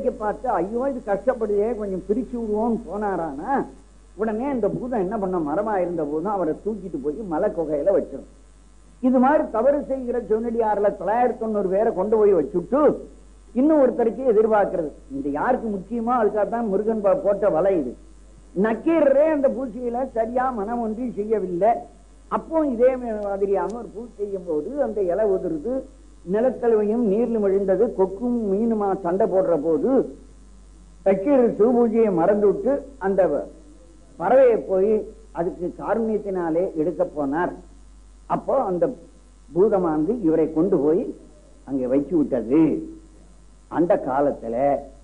வேடிக்கை பார்த்து ஐயோ இது கஷ்டப்படுதே கொஞ்சம் பிரிச்சு விடுவோம்னு போனாரானா உடனே இந்த பூதம் என்ன பண்ண மரமா இருந்த போதும் அவரை தூக்கிட்டு போய் மலை குகையில வச்சிடும் இது மாதிரி தவறு செய்கிற சிவனடியார்ல தொள்ளாயிரத்தி தொண்ணூறு பேரை கொண்டு போய் வச்சுட்டு இன்னும் ஒருத்தருக்கு எதிர்பார்க்கிறது இந்த யாருக்கு முக்கியமோ அதுக்காக தான் முருகன் பா- போட்ட வலை இது நக்கீரரே அந்த பூஜையில சரியா மனம் ஒன்றி செய்யவில்லை அப்போ இதே மாதிரியான ஒரு பூஜை செய்யும் போது அந்த இலை உதிருது நிலக்கழுவையும் நீர்லும் விழுந்தது கொக்கும் மீனுமா சண்டை போடுற போது நக்கீரர் சிவபூஜையை மறந்துவிட்டு அந்த பறவையை போய் அதுக்கு காரணியத்தினாலே எடுக்க போனார் அப்போ அந்த பூதமாந்து இவரை கொண்டு போய் அங்கே வைத்து விட்டது அந்த காலத்துல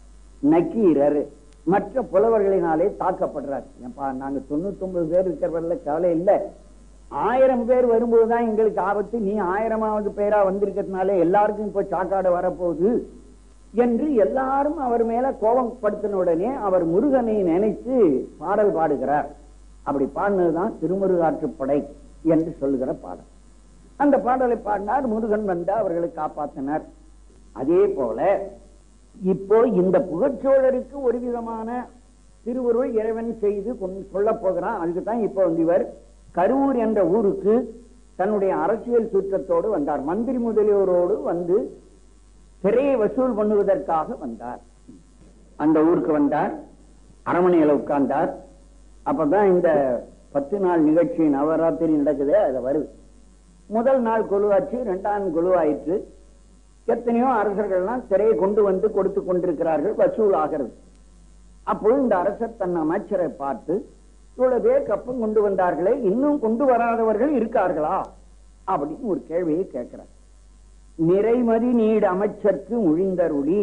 நக்கீரர் மற்ற புலவர்களினாலே தாக்கப்படுறார் ஏப்பா நாங்க தொண்ணூத்தி ஒன்பது பேர் இருக்கிறவர்கள கவலை இல்ல ஆயிரம் பேர் வரும்போதுதான் எங்களுக்கு ஆபத்து நீ ஆயிரமாவது பேரா வந்திருக்கிறதுனால எல்லாருக்கும் இப்போ சாக்காடு வரப்போகுது என்று எல்லாரும் அவர் மேல கோபம் படுத்தின உடனே அவர் முருகனை நினைத்து பாடல் பாடுகிறார் அப்படி பாடினதுதான் திருமுருகாற்றுப்படை என்று சொல்லுகிற பாடல் அந்த பாடலை பாடினார் முருகன் வந்து அவர்களை காப்பாற்றினார் அதே போல இப்போ இந்த புகழ்ச்சோழருக்கு ஒரு விதமான திருவுருள் இறைவன் செய்து சொல்ல போகிறான் அதுக்கு தான் இப்போ வந்து இவர் கரூர் என்ற ஊருக்கு தன்னுடைய அரசியல் சுற்றத்தோடு வந்தார் மந்திரி முதலியோரோடு வந்து திரையை வசூல் பண்ணுவதற்காக வந்தார் அந்த ஊருக்கு வந்தார் அரமனையில உட்கார்ந்தார் அப்பதான் இந்த பத்து நாள் நிகழ்ச்சி நவராத்திரி நடக்குது அது வருது முதல் நாள் கொலுவாச்சு இரண்டாம் கொலுவாயிற்று எத்தனையோ அரசர்கள்லாம் திரையை கொண்டு வந்து கொடுத்து கொண்டிருக்கிறார்கள் வசூல் ஆகிறது அப்பொழுது இந்த அரசர் தன் அமைச்சரை பார்த்து இவ்வளவு பேர் கப்பம் கொண்டு வந்தார்களே இன்னும் கொண்டு வராதவர்கள் இருக்கார்களா அப்படின்னு ஒரு கேள்வியை கேட்கிறார் நிறைமதி நீடு அமைச்சர்க்கு முழிந்தருளி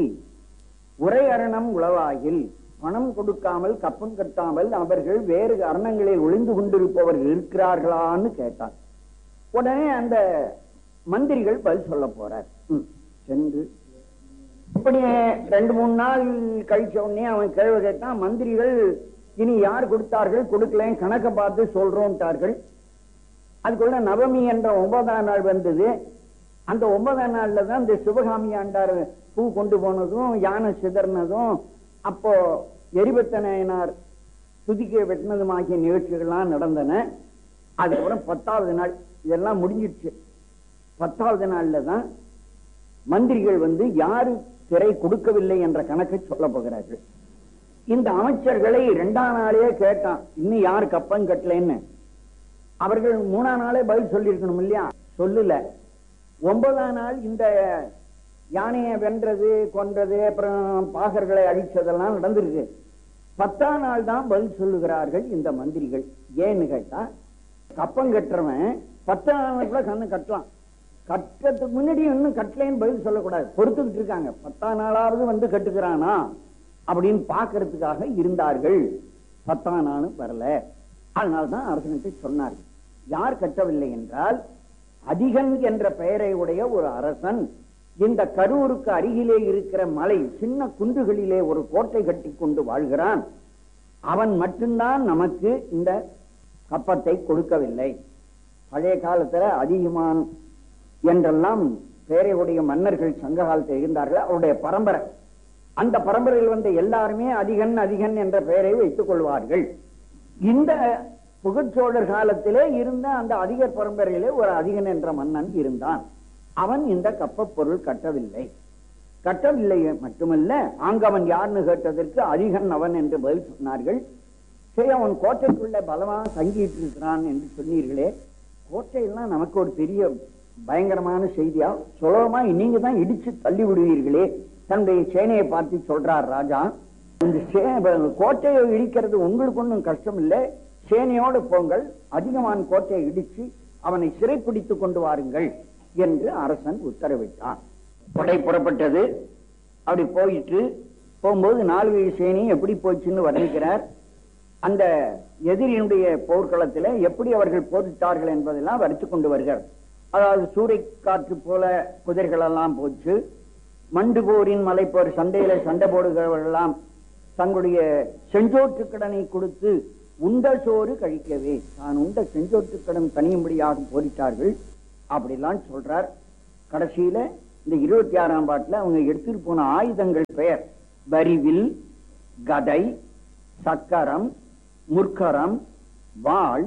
உரையரணம் உளவாகில் பணம் கொடுக்காமல் கப்பம் கட்டாமல் அவர்கள் வேறு அரணங்களில் ஒளிந்து கொண்டிருப்பவர்கள் இருக்கிறார்களான்னு கேட்டான் உடனே அந்த மந்திரிகள் பதில் சொல்ல போறார் ம், சென்று இப்படி ரெண்டு மூணு நாள் கழிச்ச உடனே அவன் கேள்வி கேட்டான் மந்திரிகள் இனி யார் கொடுத்தார்கள் கொடுக்கல கணக்க பார்த்து சொல்றோம்ட்டார்கள் அதுக்குள்ள நவமி என்ற ஒன்பதாம் நாள் வந்தது அந்த ஒன்பதாம் நாள்ல தான் இந்த சிவகாமி ஆண்டார் பூ கொண்டு போனதும் யானை சிதறினதும் அப்போ எரிபத்த நாயனார் துதிக்கை வெட்டினதும் ஆகிய நிகழ்ச்சிகள்லாம் நடந்தன அதுக்கப்புறம் பத்தாவது நாள் இதெல்லாம் முடிஞ்சிடுச்சு பத்தாவது நாள்ல தான் மந்திரிகள் வந்து யாரு திரை கொடுக்கவில்லை என்ற கணக்கை சொல்ல போகிறார்கள் இந்த அமைச்சர்களை இரண்டாம் நாளே கேட்டான் இன்னும் யார் கப்பம் கட்டலைன்னு அவர்கள் மூணாம் நாளே பதில் சொல்லியிருக்கணும் இல்லையா சொல்லல ஒன்பதாம் நாள் இந்த யானையை வென்றது கொன்றது அப்புறம் பாகர்களை அழிச்சதெல்லாம் நடந்திருக்கு பத்தாம் நாள் தான் பதில் சொல்லுகிறார்கள் இந்த மந்திரிகள் ஏன்னு கேட்டா கப்பம் கட்டுறவன் பத்தாம் நாளுக்குள்ள கண்ணு கட்டலாம் கட்டுறதுக்கு முன்னாடி இன்னும் கட்டலைன்னு பதில் சொல்லக்கூடாது பொறுத்துக்கிட்டு இருக்காங்க பத்தாம் நாளாவது வந்து கட்டுக்கிறானா அப்படின்னு பாக்குறதுக்காக இருந்தார்கள் பத்தாம் நாளும் வரல அதனால்தான் அரசனுக்கு சொன்னார்கள் யார் கட்டவில்லை என்றால் அதிகன் என்ற பெயரை உடைய ஒரு அரசன் இந்த கரூருக்கு அருகிலே இருக்கிற மலை சின்ன குன்றுகளிலே ஒரு கோட்டை கட்டி கொண்டு வாழ்கிறான் அவன் மட்டும்தான் நமக்கு இந்த கப்பத்தை கொடுக்கவில்லை பழைய காலத்துல அதிகமான் என்றெல்லாம் பெயரையுடைய மன்னர்கள் சங்க காலத்தில் இருந்தார்கள் அவருடைய பரம்பரை அந்த பரம்பரையில் வந்த எல்லாருமே அதிகன் அதிகன் என்ற பெயரை வைத்துக் கொள்வார்கள் இந்த புகச்சோழர் காலத்திலே இருந்த அந்த அதிகர் பரம்பரையிலே ஒரு அதிகன் என்ற மன்னன் இருந்தான் அவன் இந்த கப்ப பொருள் கட்டவில்லை கட்டவில்லை மட்டுமல்ல ஆங்கவன் யாருன்னு கேட்டதற்கு அதிகன் அவன் என்று பதில் சொன்னார்கள் சரி அவன் கோட்டைக்குள்ள பலமா தங்கிட்டு இருக்கிறான் என்று சொன்னீர்களே கோட்டையெல்லாம் நமக்கு ஒரு பெரிய பயங்கரமான செய்தியா சுலபமா நீங்க தான் இடிச்சு தள்ளி விடுவீர்களே தன்னுடைய சேனையை பார்த்து சொல்றார் ராஜா இந்த சே- கோட்டையை இடிக்கிறது உங்களுக்கு ஒன்றும் கஷ்டம் இல்லை சேனையோடு போங்கள் அதிகமான கோட்டையை இடிச்சு அவனை சிறைப்பிடித்துக் கொண்டு வாருங்கள் என்று அரசன் உத்தரவிட்டான் படை புறப்பட்டது அப்படி போயிட்டு போகும்போது நாலு சேனி எப்படி போச்சுன்னு வர்ணிக்கிறார் அந்த எதிரியினுடைய போர்க்களத்தில் எப்படி அவர்கள் போரிட்டார்கள் என்பதெல்லாம் வரித்து கொண்டு வருகிறார் அதாவது சூறைக்காற்று போல குதிரைகள் எல்லாம் போச்சு மண்டு போரின் மலை போர் சண்டையில சண்டை போடுகிறவர்களெல்லாம் தங்களுடைய செஞ்சோற்று கடனை கொடுத்து உண்ட சோறு கழிக்கவே தான் உண்ட செஞ்சோற்று கடன் தனியும்படியாக போரிட்டார்கள் அப்படிலாம் சொல்றார் கடைசியில இந்த இருபத்தி ஆறாம் பாட்டுல அவங்க எடுத்துட்டு போன ஆயுதங்கள் பெயர் வரிவில் கதை சக்கரம் முற்கரம் வாள்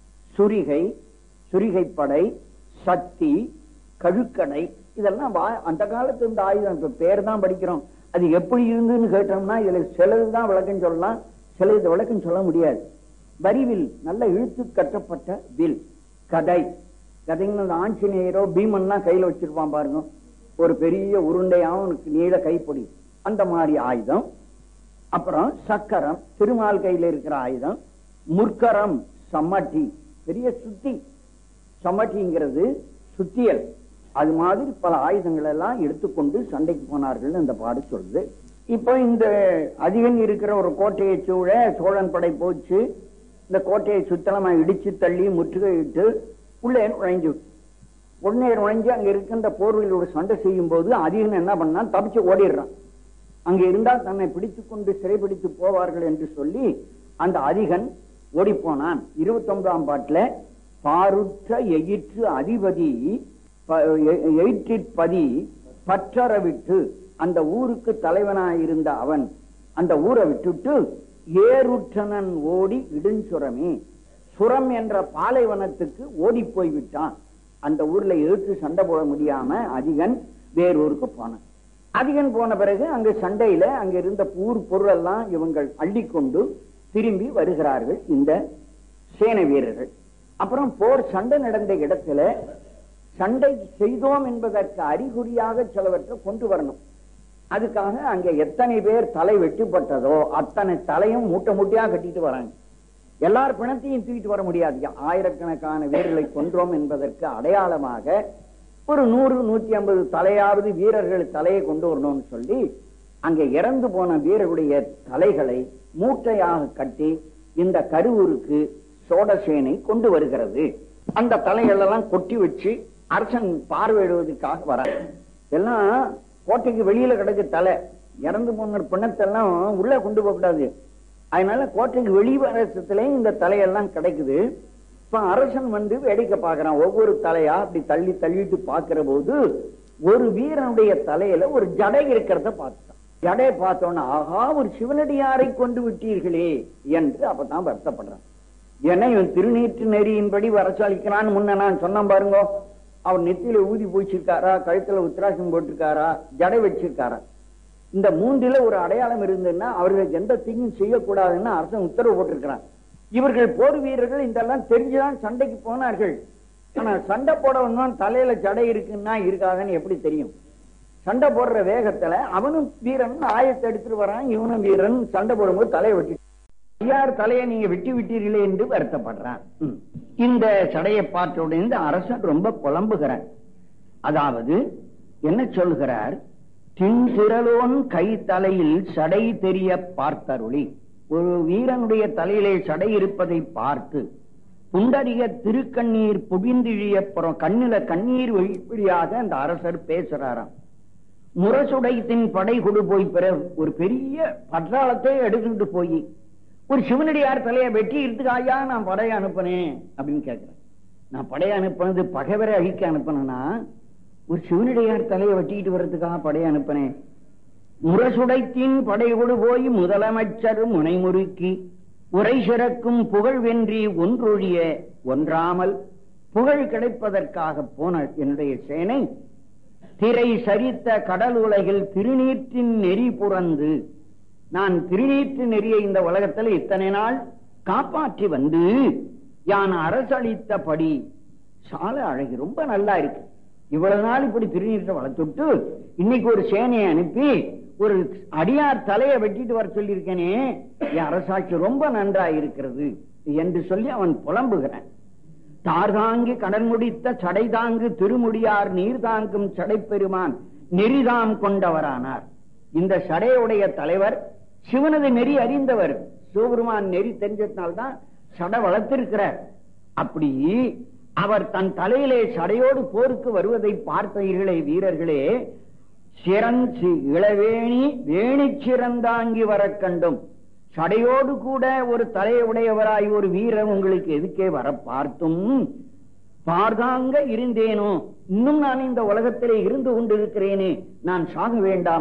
சுரிகை சுரிகைப்படை சக்தி கழுக்கடை இதெல்லாம் வா- அந்த காலத்து இந்த ஆயுதம் இப்ப பேர் தான் படிக்கிறோம் அது எப்படி இருந்துன்னு கேட்டோம்னா இதுல சிலதுதான் விளக்கம் சொல்லலாம் சிலது விளக்கம் சொல்ல முடியாது வரிவில் நல்ல இழுத்து கட்டப்பட்ட வில் கதை கதைன்னு அந்த ஆஞ்சநேயரோ பீமன்லாம் கையில வச்சிருப்பான் பாருங்க ஒரு பெரிய உருண்டையாவும் உனக்கு நீள கைப்பொடி அந்த மாதிரி ஆயுதம் அப்புறம் சக்கரம் திருமால் கையில இருக்கிற ஆயுதம் முற்கரம் சம்மட்டி பெரிய சுத்தி சம்மட்டிங்கிறது சுத்தியல் அது மாதிரி பல ஆயுதங்கள் எல்லாம் எடுத்துக்கொண்டு சண்டைக்கு போனார்கள் இந்த பாடு சொல்லுது இப்போ இந்த அதிகம் இருக்கிற ஒரு கோட்டையை சூழ சோழன் படை போச்சு இந்த கோட்டையை சுத்தலமா இடிச்சு தள்ளி முற்றுகையிட்டு உள்ளே நுழைஞ்சு உடனே நுழைஞ்சு அங்க இருக்கின்ற போர்வையிலோட சண்டை செய்யும் போது அதிகம் என்ன பண்ணா தப்பிச்சு ஓடிடுறான் அங்க இருந்தால் தன்னை பிடித்துக் கொண்டு சிறைபிடித்து போவார்கள் என்று சொல்லி அந்த அதிகன் ஓடி போனான் இருபத்தி ஒன்பதாம் பாட்டுல பாருற்ற எயிற்று அதிபதி ப- எ- எயிற்றிற்பதி பற்றற விட்டு அந்த ஊருக்கு தலைவனாயிருந்த அவன் அந்த ஊரை விட்டுட்டு ஏருற்றனன் ஓடி இடுஞ்சுரமே சுரம் என்ற பாலைவனத்துக்கு ஓடி போய் விட்டான் அந்த ஊர்ல எழுத்து சண்டை போட முடியாம அதிகன் வேறூருக்கு போனான் அதிகன் போன பிறகு அங்க சண்டையில அங்க இருந்த ஊர் பொருள் எல்லாம் இவங்கள் அள்ளிக்கொண்டு திரும்பி வருகிறார்கள் இந்த சேனை வீரர்கள் அப்புறம் போர் சண்டை நடந்த இடத்துல சண்டை செய்தோம் என்பதற்கு அறிகுறியாக சிலவற்றை கொண்டு வரணும் அதுக்காக அங்க எத்தனை பேர் தலை வெட்டுப்பட்டதோ அத்தனை தலையும் மூட்டை மூட்டையா கட்டிட்டு வராங்க எல்லார் பிணத்தையும் தூக்கிட்டு வர முடியாது ஆயிரக்கணக்கான வீரர்களை கொன்றோம் என்பதற்கு அடையாளமாக ஒரு நூறு நூத்தி ஐம்பது தலையாவது வீரர்கள் தலையை கொண்டு வரணும்னு சொல்லி அங்க இறந்து போன வீரர்களுடைய தலைகளை மூட்டையாக கட்டி இந்த கருவூருக்கு சோடசேனை கொண்டு வருகிறது அந்த தலைகள் எல்லாம் கொட்டி வச்சு அரசன் பார்வையிடுவதற்காக வராங்க எல்லாம் கோட்டைக்கு வெளியில கிடக்கு தலை இறந்து போன பிணத்தெல்லாம் உள்ள கொண்டு போக கூடாது அதனால கோட்டைக்கு வெளிவரசத்துல இந்த தலையெல்லாம் கிடைக்குது இப்ப அரசன் வந்து வேடிக்கை பார்க்கறான் ஒவ்வொரு தலையா அப்படி தள்ளி தள்ளிட்டு பார்க்கிற போது ஒரு வீரனுடைய தலையில ஒரு ஜடை இருக்கிறத பார்த்தான் ஜடை பார்த்தோன்னா ஆகா ஒரு சிவனடியாரை கொண்டு விட்டீர்களே என்று அப்பதான் வருத்தப்படுறான் ஏன்னா இவன் திருநீற்று நெறியின்படி வரச்சளிக்கிறான்னு முன்ன நான் சொன்னேன் பாருங்க அவர் நெத்தியில ஊதி பூச்சிருக்காரா கழுத்துல உத்திராசம் போட்டிருக்காரா ஜடை வச்சிருக்காரா இந்த மூன்றில ஒரு அடையாளம் இருந்ததுன்னா அவர்கள் எந்த தீங்கும் செய்யக்கூடாதுன்னு அரசன் உத்தரவு போட்டிருக்கிறான் இவர்கள் போர் வீரர்கள் இதெல்லாம் தெரிஞ்சுதான் சண்டைக்கு போனார்கள் ஆனா சண்டை போட வந்தான் தலையில ஜடை இருக்குன்னா இருக்காதுன்னு எப்படி தெரியும் சண்டை போடுற வேகத்துல அவனும் வீரன் ஆயத்தை எடுத்துட்டு வரான் இவனும் வீரன் சண்டை போடும்போது தலையை வெட்டி ஐயார் தலையை நீங்க வெட்டி விட்டீர்களே என்று வருத்தப்படுறான் ம். இந்த சடையை பார்த்த உடனே இந்த அரசன் ரொம்ப புலம்புகிறான் அதாவது என்ன சொல்கிறார் தின்திரலோன் கை தலையில் சடை தெரிய பார்த்தருளி ஒரு வீரனுடைய தலையிலே சடை இருப்பதை பார்த்து புண்டரிய திருக்கண்ணீர் புபிந்திழிய புறம் கண்ணில கண்ணீர் வழியாக அந்த அரசர் பேசுறாராம் முரசுடைத்தின் படை கொடு போய் பிற ஒரு பெரிய பட்டாளத்தை எடுத்துட்டு போய் ஒரு சிவனடியார் தலையை வெட்டி எடுத்துக்க ஐயா நான் படையை அனுப்புனேன் அப்படின்னு கேட்கிறேன் நான் படையை அனுப்புனது பகைவரை அழிக்க அனுப்புனேன்னா ஒரு சிவனடியார் தலையை வெட்டிட்டு வர்றதுக்காக படையை அனுப்புனேன் முரசுடைத்தின் படை கொடு போய் முதலமைச்சர் முனைமுறுக்கி உரை சிறக்கும் புகழ் வென்றி ஒன்றொழிய ஒன்றாமல் புகழ் கிடைப்பதற்காக போன என்னுடைய சேனை திரை சரித்த கடல் உலகில் திருநீற்றின் நெறி புறந்து நான் திருநீற்று நெறியை இந்த உலகத்தில் இத்தனை நாள் காப்பாற்றி வந்து யான் அரசளித்தபடி சால அழகு ரொம்ப நல்லா இருக்கு இவ்வளவு நாள் இப்படி திருநீற்றை வளர்த்துட்டு இன்னைக்கு ஒரு சேனையை அனுப்பி ஒரு அடியார் தலையை வெட்டிட்டு வர சொல்லியிருக்கேனே என் அரசாட்சி ரொம்ப நன்றா இருக்கிறது என்று சொல்லி அவன் புலம்புகிறான் தார்தாங்கி கடல் முடித்த சடை தாங்கு திருமுடியார் நீர் தாங்கும் சடைப்பெருமான் நெறிதாம் கொண்டவரானார் இந்த சடையுடைய தலைவர் சிவனது நெறி அறிந்தவர் சிவபெருமான் நெறி தெரிஞ்சதுனால்தான் சடை வளர்த்திருக்கிறார் அப்படி அவர் தன் தலையிலே சடையோடு போருக்கு வருவதை பார்த்தீர்களே வீரர்களே சிறஞ்சி இளவேணி வேணி சிறந்தாங்கி வர கண்டும் சடையோடு கூட ஒரு தலையுடையவராய் ஒரு வீரர் உங்களுக்கு எதுக்கே வர பார்த்தும் பார்தாங்க இருந்தேனோ இன்னும் நான் இந்த உலகத்திலே இருந்து கொண்டிருக்கிறேனே நான் சாக வேண்டாமா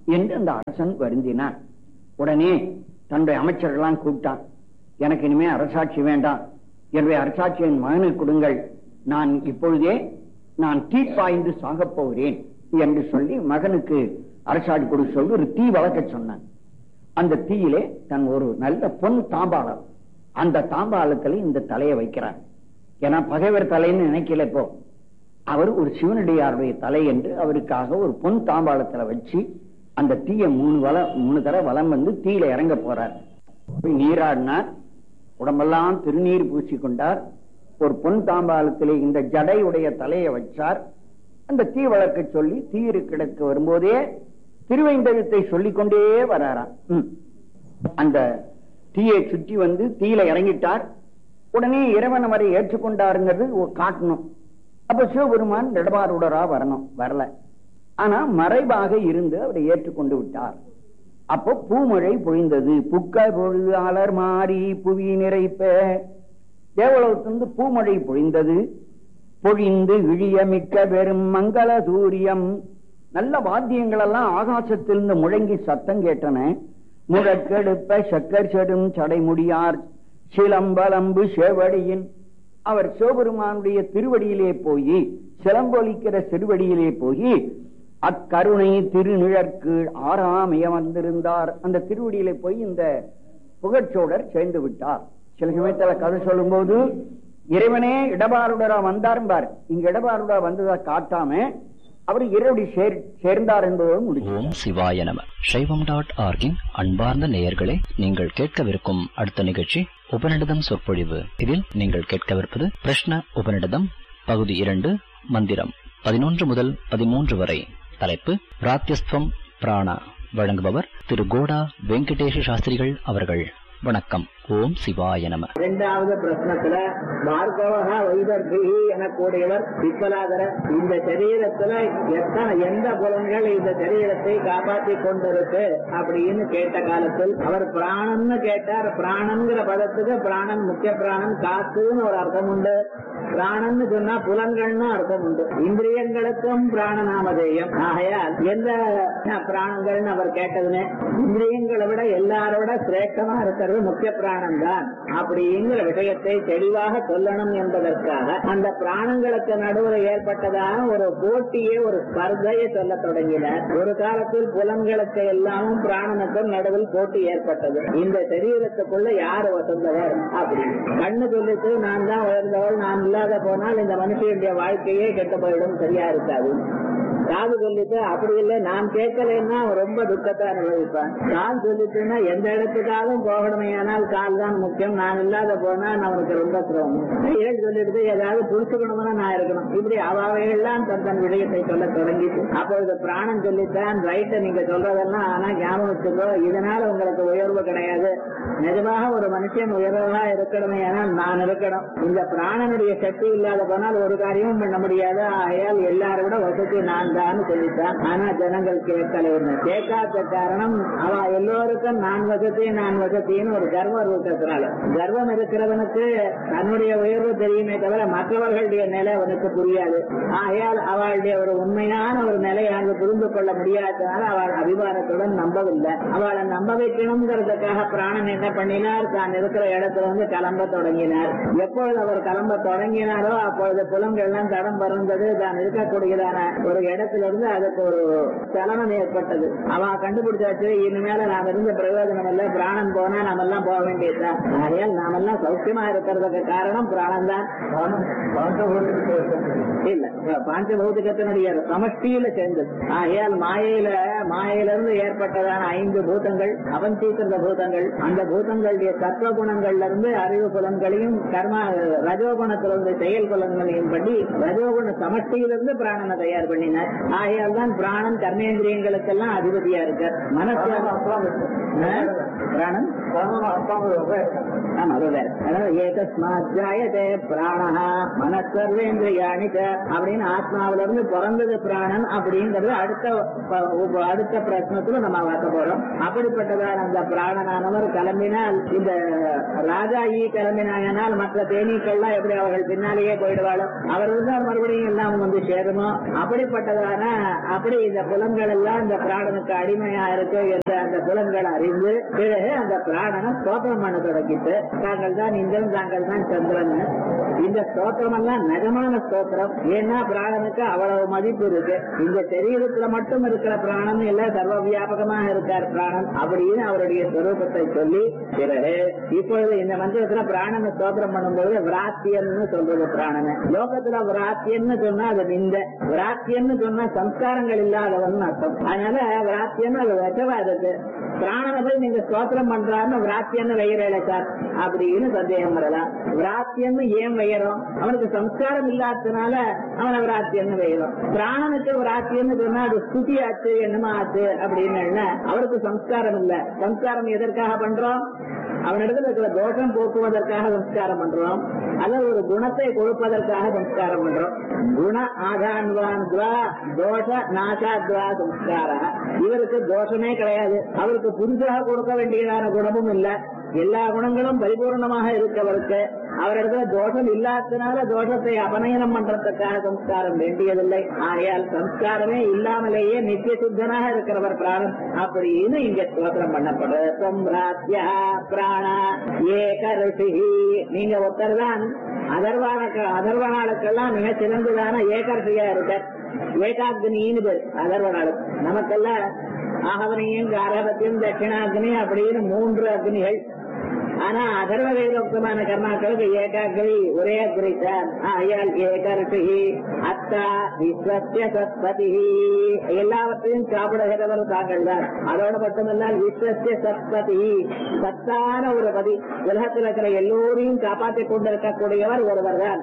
என்று அந்த அரசன் வருந்தினான் உடனே தன்னுடைய அமைச்சர்கள்லாம் கூப்பிட்டான் எனக்கு இனிமே அரசாட்சி வேண்டாம் என்னுடைய அரசாட்சியின் மகனுக்கு கொடுங்கள் நான் இப்பொழுதே நான் தீப்பாய்ந்து சாகப் போகிறேன் என்று சொல்லி மகனுக்கு அரசாட்சி கொடுக்க சொல்லி ஒரு தீ வளர்க்க சொன்னான் அந்த தீயிலே தன் ஒரு நல்ல பொன் தாம்பாளம் அந்த தாம்பாளத்துல இந்த தலையை வைக்கிறார் ஏன்னா பகைவர் தலைன்னு நினைக்கல இப்போ அவர் ஒரு சிவனடியாருடைய தலை என்று அவருக்காக ஒரு பொன் தாம்பாளத்துல வச்சு அந்த தீய மூணு வள மூணு தர வலம் வந்து தீயில இறங்க போறார் போய் நீராடினார் உடம்பெல்லாம் திருநீர் பூசிக்கொண்டார் ஒரு பொன் தாம்பாளத்திலே இந்த ஜடையுடைய தலையை வச்சார் அந்த தீ வளர்க்க சொல்லி தீயிரு கிடக்க வரும்போதே திருவைந்தகத்தை சொல்லிக்கொண்டே வராராம் ம். அந்த தீயை சுற்றி வந்து தீயில இறங்கிட்டார் உடனே இறைவன் அவரை ஏற்றுக்கொண்டாருங்கிறது ஒ- காட்டணும் அப்ப சிவபெருமான் நெடுபாருடரா வரணும் வரல ஆனா மறைவாக இருந்து அவரை ஏற்றுக்கொண்டு விட்டார் அப்போ பூமழை பொழிந்தது புக்க பொழுதாளர் மாறி புவி நிறைப்ப தேவலோகத்திலிருந்து பூமழை பொழிந்தது பொழிந்து இழிய மிக்க பெரும் மங்கள சூரியம் நல்ல வாத்தியங்கள் எல்லாம் ஆகாசத்திலிருந்து முழங்கி சத்தம் கேட்டன முழக்கெடுப்ப சக்கர் செடும் சடைமுடியார் சிலம்பலம்பு சேவடியின் அவர் சிவபெருமானுடைய திருவடியிலே போய் சிலம்பொலிக்கிற திருவடியிலே போய் அக்கருணை திருநிழற்கு ஆறாமைய வந்திருந்தார் அந்த திருவடியிலே போய் இந்த புகழ்ச்சோடர் சேர்ந்து விட்டார் சில சமயத்துல கதை சொல்லும்போது இறைவனே இடபாருடரா வந்தாரும்பார் இங்க இடபாருடரா வந்ததா காட்டாம அவர் இரவடி சேர் சேர்ந்தார் என்பதோடு முடிச்சு ஓம் சிவாய நம சைவம் டாட் ஆர்கின் அன்பார்ந்த நேயர்களே நீங்கள் கேட்கவிருக்கும் அடுத்த நிகழ்ச்சி உபநிடதம் சொற்பொழிவு இதில் நீங்கள் கேட்கவிருப்பது பிரஷ்ன உபநிடதம் பகுதி இரண்டு மந்திரம் பதினொன்று முதல் பதிமூன்று வரை தலைப்பு பிராத்தியஸ்துவம் பிராணா வழங்குபவர் திரு கோடா வெங்கடேஷ சாஸ்திரிகள் அவர்கள் வணக்கம் ஓம் சிவாய நம இரண்டாவது பிரश्னத்துல பார்கவகா வைதர்கி எனக்கூடியவர் விப்பலாதரர் இந்த சரீரத்துல எத்தனை எந்த புலன்கள் இந்த சரீரத்தை காப்பாற்றி கொண்டிருக்கு அப்படின்னு கேட்ட காலத்தில் அவர் பிராணன்னு கேட்டார் பிராணங்கிற பதத்துக்கு பிராணன் முக்கிய பிராணன் காத்துன்னு ஒரு அர்த்தம் உண்டு பிராணன்னு சொன்னா புலன்கள்னு அர்த்தம் உண்டு இந்திரியங்களுக்கும் பிராணநாமதேயம் ஆகையால் எந்த பிராணங்கள்னு அவர் கேட்டதுன்னு இந்திரியங்களை விட எல்லாரோட சிரேஷ்டமா இருக்கிறது முக்கிய பிராணம் தான் அப்படிங்கிற விஷயத்தை தெளிவாக சொல்லணும் என்பதற்காக அந்த பிராணங்களுக்கு நடுவில் ஏற்பட்டதான ஒரு போட்டியே ஒரு ஸ்பர்தையை சொல்ல தொடங்கினார் ஒரு காலத்தில் புலன்களுக்கு எல்லாமும் பிராணனுக்கும் நடுவில் போட்டி ஏற்பட்டது இந்த சரீரத்துக்குள்ள யார் வசந்தவர் அப்படி கண்ணு சொல்லிட்டு நான் தான் உயர்ந்தவள் நான் இல்லாத போனால் இந்த மனுஷனுடைய வாழ்க்கையே கெட்டு போயிடும் சரியா இருக்காது காது சொல்லிட்டு அப்படி இல்லை நான் கேட்கலைன்னா அவன் ரொம்ப துக்கத்தை அனுபவிப்பான் கால் சொல்லிட்டுன்னா எந்த இடத்துக்காகவும் போகணுமே ஆனால் கால் தான் முக்கியம் நான் இல்லாத போனா அவனுக்கு ரொம்ப சிரமம் கைகள் சொல்லிட்டு ஏதாவது புடிச்சுக்கணும்னா நான் இருக்கணும் இப்படி அவையெல்லாம் தன் தன் விடயத்தை சொல்ல தொடங்கிட்டு அப்பொழுது பிராணம் சொல்லித்தான் ரைட்டை நீங்க சொல்றதெல்லாம் ஆனா ஞாபகம் வச்சுக்கோ இதனால உங்களுக்கு உயர்வு கிடையாது நிஜமாக ஒரு மனுஷன் உயர்வா இருக்கணுமே ஆனால் நான் இருக்கணும் இந்த பிராணனுடைய சக்தி இல்லாத போனால் ஒரு காரியமும் பண்ண முடியாது ஆகையால் எல்லாரும் விட வசதி நான் தான் சொல்லித்தான் ஆனா ஜனங்கள் கேட்கல கேட்காத காரணம் அவ எல்லோருக்கும் நான் வசதி நான் வசதின்னு ஒரு கர்வம் இருக்கிறதுனால கர்வம் இருக்கிறவனுக்கு தன்னுடைய உயர்வு தெரியுமே தவிர மற்றவர்களுடைய நிலை அவனுக்கு புரியாது ஆகையால் அவளுடைய ஒரு உண்மையான ஒரு நிலையாக புரிந்து கொள்ள முடியாததுனால அவள் அபிமானத்துடன் நம்பவில்லை அவளை நம்ப வைக்கணுங்கிறதுக்காக பிராணன் என்ன பண்ணினார் தான் இருக்கிற இடத்துல வந்து கிளம்ப தொடங்கினார் எப்பொழுது அவர் கிளம்ப தொடங்கினாரோ அப்பொழுது புலங்கள்லாம் தடம் பறந்தது தான் இருக்கக்கூடியதான ஒரு இடத்துல இருந்து அதுக்கு ஒரு சலனம் ஏற்பட்டது அவ கண்டுபிடிச்சாச்சு இனிமேல நாம் இருந்த பிரயோஜனம் இல்ல பிராணன் போனா நாம எல்லாம் போக வேண்டியதுதான் ஆகையால் நாமெல்லாம் சௌக்கியமா இருக்கிறதுக்கு காரணம் பிராணம் தான் இல்ல பாஞ்சபௌதிகத்தினுடைய சமஷ்டியில சேர்ந்தது ஆகையால் மாயையில மாயையிலிருந்து ஏற்பட்டதான ஐந்து பூதங்கள் அவஞ்சீக்கிருத பூதங்கள் அந்த பூதங்களுடைய தத்துவ குணங்கள்ல இருந்து அறிவு புலன்களையும் கர்ம ரஜோகுணத்திலிருந்து செயல் புலன்களையும் பண்ணி ரஜோகுண சமஷ்டியிலிருந்து பிராணனை தயார் பண்ணினார் ஆகையால் தான் பிராணன் கர்மேந்திரியங்களுக்கெல்லாம் அதிபதியா இருக்கார் மனசு ஆ? பிராணன் ஆமா அது வேற அதாவது ஏகஸ்மாத் ஜாயதே பிராணஹா மனசர்வேந்திரியாணி ச அப்படின்னு ஆத்மாவில இருந்து பிறந்தது பிராணன் அப்படிங்கறது அடுத்த ப- உப- அடுத்த பிரச்சனத்துல நம்ம பார்க்க போறோம் அப்படிப்பட்டதான அந்த பிராணனானவர் கிளம்பினால் இந்த ராஜா ஈ கிளம்பினாங்கனால் மற்ற தேனீக்கள்லாம் எப்படி அவர்கள் பின்னாலேயே போயிடுவாளோ அவர் இருந்தால் மறுபடியும் எல்லாம் வந்து சேருமோ அப்படிப்பட்டதான இருந்ததானா அப்படி இந்த புலன்கள் எல்லாம் இந்த பிராணனுக்கு அடிமையா இருக்கு என்ற அந்த புலன்கள் அறிந்து பிறகு அந்த பிராணனை ஸ்தோத்திரம் பண்ண தொடங்கிட்டு தாங்கள் தான் இந்திரன் தாங்கள் தான் சந்திரன் இந்த ஸ்தோத்திரம் எல்லாம் நிஜமான ஸ்தோத்திரம் ஏன்னா பிராணனுக்கு அவ்வளவு மதிப்பு இருக்கு இந்த சரீரத்துல மட்டும் இருக்கிற பிராணன் இல்ல சர்வ வியாபகமாக இருக்கார் பிராணன் அப்படின்னு அவருடைய ஸ்வரூபத்தை சொல்லி பிறகு இப்பொழுது இந்த மந்திரத்துல பிராணனை ஸ்தோத்திரம் பண்ணும்போது விராத்தியன்னு சொல்றது பிராணனை லோகத்துல விராத்தியன்னு சொன்னா அது நிந்த விராத்தியன்னு சொன்னா சம்ஸ்காரங்கள் இல்லாதவன் அர்த்தம் அதனால விராத்தியன்னு அது விஷவாதத்து பிராணனை போய் நீங்க ஸ்தோத்திரம் பண்றாருன்னு விராத்தியன்னு வைகிறேன் சார் அப்படின்னு சந்தேகம் வரலாம் விராத்தியன்னு ஏன் வைகிறோம் அவனுக்கு சம்ஸ்காரம் இல்லாததுனால அவனை விராத்தியன்னு வைகிறோம் பிராணனுக்கு விராத்தியன்னு சொன்னா அது ஸ்துதி ஆச்சு என்னமா ஆச்சு அப்படின்னு என்ன அவருக்கு சம்ஸ்காரம் இல்ல சம்ஸ்காரம் எதற்காக பண்றோம் அவனிடத்துல இருக்கிற தோஷம் போக்குவதற்காக சம்ஸ்காரம் பண்றோம் அல்லது ஒரு குணத்தை கொடுப்பதற்காக சம்ஸ்காரம் பண்றோம் குண ஆகான்வான் தோஷ நாசாத்வா சம்ஸ்கார இவருக்கு தோஷமே கிடையாது அவருக்கு புதுசாக கொடுக்க வேண்டியதான குணமும் இல்ல எல்லா குணங்களும் பரிபூர்ணமாக இருக்கவருக்கு அவரிடத்துல தோஷம் இல்லாததுனால தோஷத்தை அபநயனம் பண்றதுக்காக சம்ஸ்காரம் வேண்டியதில்லை ஆகையால் சம்ஸ்காரமே இல்லாமலேயே நித்திய சுத்தனாக இருக்கிறவர் பிராணம் அப்படின்னு இங்க ஸ்தோத்திரம் பண்ணப்படுது ராத்யா பிராணா ஏக ரிஷி நீங்க ஒருத்தர் தான் அதர்வானுக்கு அதர்வனாளுக்கெல்லாம் மிக சிறந்ததான ஏகர்ஷியா இருக்கார் ஏகாக்னின்னு பேர் அதர்வனாளுக்கு நமக்கெல்லாம் ஆகவனையும் காரபத்தியும் தட்சிணாக்னி அப்படின்னு மூன்று அக்னிகள் ஆனா அதர்வ வேதோக்தமான கர்மாக்களுக்கு ஏகாகிரி ஒரே அக்ரி தான் ஆயால் ஏகர்ஷி அத்தா விஸ்வசிய சத்பதி எல்லாவற்றையும் சாப்பிடுகிறவர் தாங்கள் தான் அதோட மட்டுமல்லால் விஸ்வசிய சத்பதி சத்தான ஒரு பதி உலகத்தில் இருக்கிற எல்லோரையும் காப்பாற்றிக் கொண்டிருக்கக்கூடியவர் ஒருவர் தான்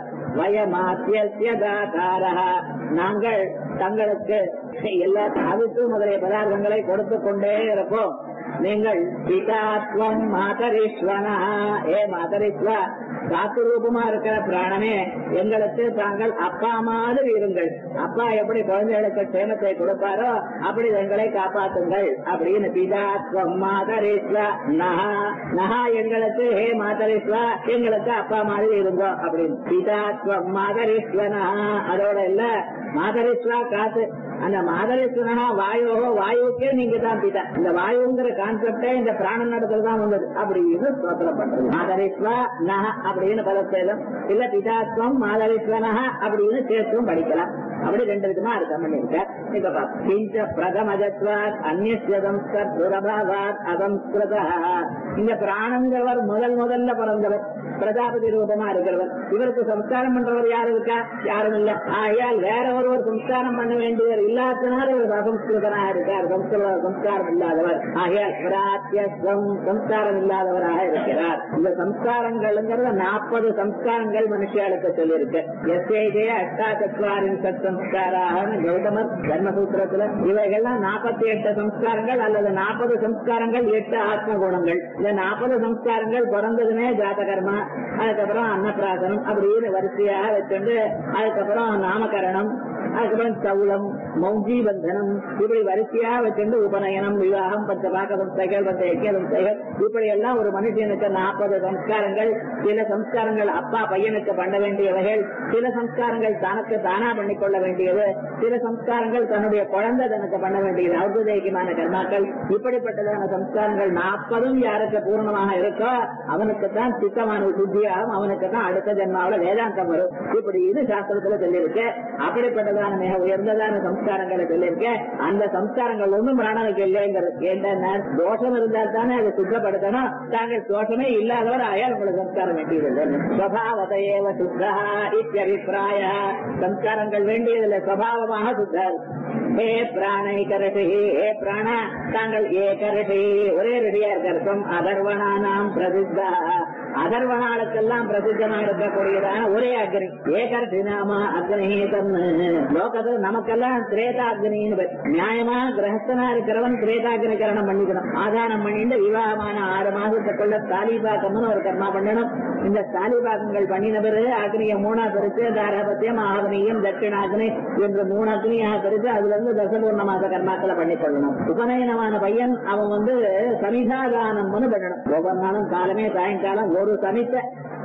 வயமாத்தியதாகாரா நாங்கள் தங்களுக்கு எல்லா அவித்து முதலிய பதார்த்தங்களை கொடுத்து கொண்டே இருப்போம் நீங்கள் பிதாத்வம் மாதரீஸ்வனா ஏ மாதரீஸ்வா காத்து ரூபமா இருக்கிற பிராணமே எங்களுக்கு தாங்கள் அப்பா மாதிரி இருங்கள் அப்பா எப்படி குழந்தைகளுக்கு சேமத்தை கொடுப்பாரோ அப்படி எங்களை காப்பாத்துங்கள் அப்படின்னு பிதாத்வம் மாதரீஸ்வா நகா நகா எங்களுக்கு ஹே மாதரீஸ்வா எங்களுக்கு அப்பா மாதிரி இருந்தோம் அப்படின்னு பிதாத்வம் மாதரீஸ்வனா அதோட இல்ல மாதரீஸ்வா காத்து அந்த மாதரீஸ்வரனா வாயோ வாயுக்கே நீங்க தான் பிதா இந்த வாயுங்கிற கான்செப்டே இந்த பிராண நடத்துல தான் வந்தது அப்படின்னு ஸ்தோத்திரம் பண்றது மாதரீஸ்வா நக அப்படின்னு பதத்தேதம் இல்ல பிதாத்வம் மாதரீஸ்வரனா அப்படின்னு சேர்த்தும் படிக்கலாம் அப்படி ரெண்டு விதமா அர்த்தம் பண்ணிருக்க இப்ப பாப்போம். கிஞ்ச பிரதமஜத்வாத் அந்நியதம் துரபாவாத் அதம்ஸ்கிருத இந்த பிராணங்கிறவர் முதல் முதல்ல பிறந்தவர் பிரஜாபதி ரூபமா இருக்கிறவர் இவருக்கு சம்ஸ்காரம் பண்றவர் யாரு இருக்கா யாரும் இல்ல ஆகையால் வேற ஒருவர் சம்ஸ்காரம் பண்ண வேண்டியவர் இல்லாதனால இவர் அசம்ஸ்கிருதனாக இருக்கார் சம்ஸ்கிருத சம்ஸ்காரம் இல்லாதவர் ஆகையால் பிராத்தியஸ்வம் சம்ஸ்காரம் இல்லாதவராக இருக்கிறார் இந்த சம்ஸ்காரங்கள்ங்கிறத நாற்பது சம்ஸ்காரங்கள் மனுஷியாளுக்கு சொல்லியிருக்கு எஸ்ஏஜே அஷ்டாச்சத்வாரின் சத் சம்ஸ்காராக கௌதமர் தர்மசூத்திரத்துல இவைகள்லாம் நாற்பத்தி எட்டு சம்ஸ்காரங்கள் அல்லது நாற்பது சம்ஸ்காரங்கள் எட்டு ஆத்ம குணங்கள் இந்த நாற்பது சம்ஸ்காரங்கள் பிறந்ததுமே ஜாத கர்மா அதுக்கப்புறம் அன்னப்பிராசனம் அப்படின்னு வரிசையாக வச்சுண்டு அதுக்கப்புறம் நாமகரணம் அதுக்கப்புறம் சவுளம் மௌஜி பந்தனம் இப்படி வரிசையா வச்சுண்டு உபநயனம் விவாகம் பஞ்ச பாக்க சம்ஸ்தைகள் பஞ்ச யக்கிய சம்ஸ்தைகள் இப்படி எல்லாம் ஒரு மனுஷனுக்கு நாற்பது சம்ஸ்காரங்கள் சில சம்ஸ்காரங்கள் அப்பா பையனுக்கு பண்ண வேண்டியவைகள் சில சம்ஸ்காரங்கள் தனக்கு தானா பண்ணிக்கொள்ள வேண்டியது சில சம்ஸ்காரங்கள் தன்னுடைய குழந்தை தனக்கு பண்ண வேண்டியது ஔதேகியமான கர்மாக்கள் இப்படிப்பட்டதான சம்ஸ்காரங்கள் நாற்பதும் யாருக்கு பூர்ணமாக இருக்கோ அவனுக்கு தான் சித்தமான சுத்தியாகும் அவனுக்கு தான் அடுத்த ஜென்மாவில வேதாந்தம் வரும் இப்படி இது சாஸ்திரத்துல சொல்லியிருக்கு அப்படிப்பட்டதான மிக உயர்ந்ததான சம்ஸ்காரங்களை சொல்லியிருக்க அந்த சம்ஸ்காரங்கள் ஒன்றும் பிராணனுக்கு இல்லைங்கிறது ஏன்னா தோஷம் இருந்தால் தானே அதை சுத்தப்படுத்தணும் தாங்கள் தோஷமே இல்லாதவர் ஆயால் உங்களுக்கு சம்ஸ்காரம் வேண்டியதில்லை ஸ்வபாவதையேவ சுத்தா இத்தியபிப்பிராய சம்ஸ்காரங்கள் வேண்டியதில்லை சுவாவமாக சுத்தர் ஹே பிராணைகரசி ஹே பிராண தாங்கள் ஏகரசி ஒரே ரெடியா இருக்கிறதும் அதர்வனானாம் பிரசித்தா அதர்வனாளுக்கெல்லாம் பிரசித்தமா இருக்கக்கூடியதான ஒரே அக்னி ஏகரசி நாம அக்னி தன்னு லோகத்தில் நமக்கெல்லாம் திரேதாக்னின்னு பேர். நியாயமா கிரகஸ்தனா இருக்கிறவன் திரேதாக்னி கரணம் பண்ணிக்கணும் ஆதானம் பண்ணிட்டு விவாகமான ஆறு மாசத்துக்குள்ள தாலிபாக்கம்னு ஒரு கர்மா பண்ணணும் இந்த தாலிபாக்கங்கள் பண்ணின பிறகு அக்னியை மூணா பிரிச்சு தாரபத்தியம் ஆவணியம் தட்சிணாக்னி என்று மூணு அக்னியாக பிரிச்சு அதுல இருந்து தசபூர்ண மாச கர்மாக்களை பண்ணிக்கொள்ளணும் உபநயனமான பையன் அவன் வந்து சமிதாதானம்னு பண்ணணும் ஒவ்வொரு நாளும் காலமே சாயங்காலம் ஒரு சமித்த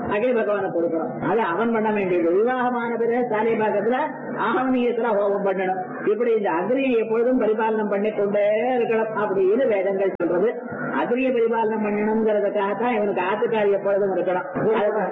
அக்னி பகவானை கொடுக்கணும் அது அவன் பண்ண வேண்டியது விவாகமான பிறகு சாலை பாக்கத்துல ஆகமீயத்துல ஹோமம் பண்ணணும் இப்படி இந்த அக்னியை எப்பொழுதும் பரிபாலனம் பண்ணி கொண்டே இருக்கணும் அப்படின்னு வேதங்கள் சொல்றது அக்னியை பரிபாலனம் பண்ணணுங்கிறதுக்காகத்தான் இவனுக்கு ஆத்துக்காரி எப்பொழுதும் இருக்கணும் அதுதான்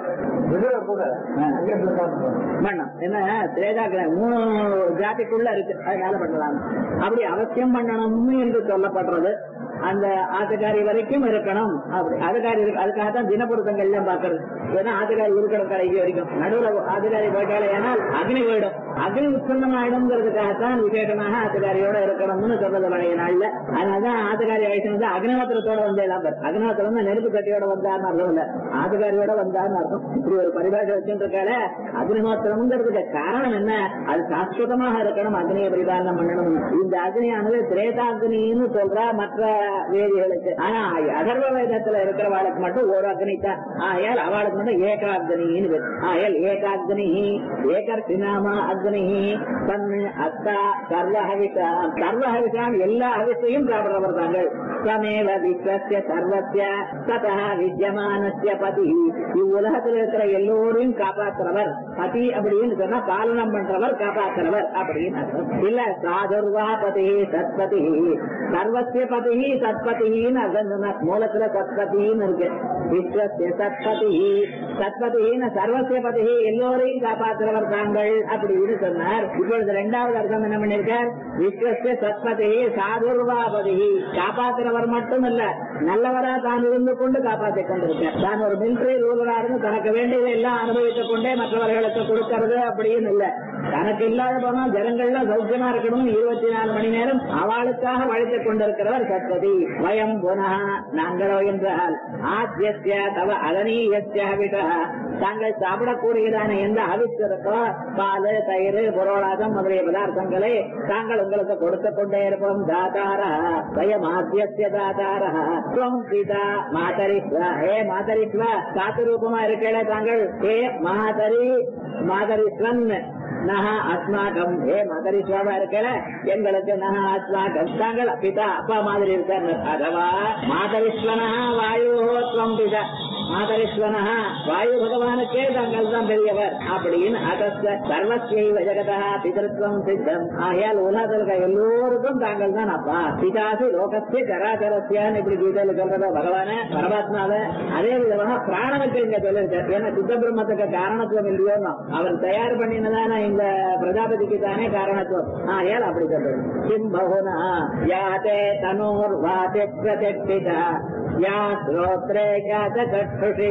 பண்ணணும் என்ன திரேதாக்கிற மூணு ஜாதிக்குள்ள இருக்கு அதனால பண்ணலாம் அப்படி அவசியம் பண்ணணும்னு என்று சொல்லப்படுறது அந்த ஆத்துக்காரி வரைக்கும் இருக்கணும் அப்படி ஆத்துக்காரி இருக்கு அதுக்காக தான் தினப்பொருத்தங்கள் எல்லாம் பாக்குறது ஏன்னா ஆத்துக்காரி இருக்கணும் கடைசி வரைக்கும் நடுவுல ஆத்துக்காரி போயிட்டாலே ஏனால் அக்னி போயிடும் அக்னி உற்பத்தம் ஆயிடுங்கிறதுக்காகத்தான் விசேஷமாக ஆத்துக்காரியோட இருக்கணும்னு சொல்றது பழைய நாள்ல அதனாலதான் ஆத்துக்காரி ஆயிடுச்சு வந்து அக்னிஹோத்திரத்தோட வந்து எல்லாம் பாரு அக்னிஹோத்திரம் வந்து நெருப்பு கட்டியோட வந்தார்னு அர்த்தம் இல்ல ஆத்துக்காரியோட வந்தார்னு அர்த்தம் இப்படி ஒரு பரிபாஷை வச்சுட்டு இருக்கால அக்னிஹோத்திரம்ங்கிறதுக்கு காரணம் என்ன அது சாஸ்வதமாக இருக்கணும் அக்னியை பரிபாலனம் பண்ணணும் இந்த அக்னியானது திரேதாக்னின்னு சொல்றா மற்ற வேதிகளுக்கு ஆனா அதர்வ வேதத்துல இருக்கிறவாளுக்கு மட்டும் ஒரு அக்னி தான் ஆயால் அவளுக்கு மட்டும் ஏகாக்னின்னு பேரு. ஆயால் ஏகாக்னி ஏகர்த்தினாமா அக்னி தன் அத்தா சர்வ ஹவிஷா சர்வ ஹவிஷாம் எல்லா ஹவிஷையும் சாப்பிடுறவர் தாங்கள் சமேவ விஸ்வசிய சர்வசிய ததா வித்யமானசிய பதி இவ்வுலகத்தில் இருக்கிற எல்லோரையும் காப்பாற்றுறவர் பதி அப்படின்னு சொன்னா பாலனம் பண்றவர் காப்பாற்றுறவர் அப்படின்னு அர்த்தம். இல்ல சாதுர்வா பதி சத்பதி சர்வசிய பதி சத்பதின்னு அர்த்தம் சொன்னார் மூலத்துல சத்பதின்னு இருக்கு விஸ்வசிய சத்பதி சத்பதின்னு சர்வசிய பதி எல்லோரையும் காப்பாற்றுறவர் தாங்கள் அப்படின்னு சொன்னார் இப்பொழுது இரண்டாவது அர்த்தம் என்ன பண்ணிருக்கார் விஸ்வசிய சத்பதி சாதுர்வாபதி காப்பாற்றுறவர் மட்டும் இல்ல நல்லவரா தான் இருந்து கொண்டு காப்பாற்றிக் கொண்டிருக்கார் தான் ஒரு மிலிட்டரி ரூலரா இருந்து தனக்கு வேண்டியதை எல்லாம் அனுபவித்துக் கொண்டே மற்றவர்களுக்கு கொடுக்கறது அப்படின்னு இல்ல தனக்கு இல்லாத போனா ஜனங்கள்லாம் சௌக்கியமா இருக்கணும் இருபத்தி நாலு மணி நேரம் அவளுக்காக வழித்துக் கொண்டிருக்கிறவர் சத்பதி வயம் புனः நாங்களோ என்றால் ஆத்யஸ்ய தவ அதனீயஸ்ய ஹவிஷா தாங்கள் சாப்பிடக்கூடியதான எந்த அவிச்சு இருக்கோ பால் தயிர் புரோளாதம் முதலிய பதார்த்தங்களை தாங்கள் உங்களுக்கு கொடுத்து கொண்டே இருப்போம் தாதாரா வயம் ஆத்யஸ்ய தாதாரா துவம் பிதா மாதரிஸ்வ ஹே மாதரிஸ்வ சாத்து ரூபமா இருக்கல தாங்கள் ஹே மாதரி மாதரிஸ்வன் நக அஸ்மாகம் ஏ மதரிஸ்வாமா இருக்கல எங்களுக்கு நக அஸ்மாகம் தாங்கள் பிதா அப்பா மாதிரி இருக்கார் அதவா மாதரிஸ்வனா வாயுஹோத்வம் பிதா மாதரிஸ்வனா வாயு பகவானுக்கே தாங்கள் தான் பெரியவர் அப்படின்னு அதஸ்த சர்வஸ்யைவ ஜெகதா பிதர்த்தம் சித்தம் ஆகையால் உலகத்தில் இருக்க எல்லோருக்கும் தாங்கள் தான் அப்பா பிதாசி லோகத்திய ஜராச்சரஸ்யான்னு இப்படி கீதையில சொல்றத பகவான பரமாத்மாவ அதே விதமாக பிராணனுக்கு இங்க சொல்லிருக்கார் ஏன்னா சுத்த பிரம்மத்துக்கு காரணத்துவம் இல்லையோ அவர் தயார் பண்ணினதான இந்த பிரஜாபதிக்கு தானே காரணத்துவம் ஆகையால் அப்படி சொல்றது கிம் பகுனா யாதே தனோர் வாதே பிரதிஷ்டிதா யா ஸ்ரோத்ரே யாத கட்டுஷி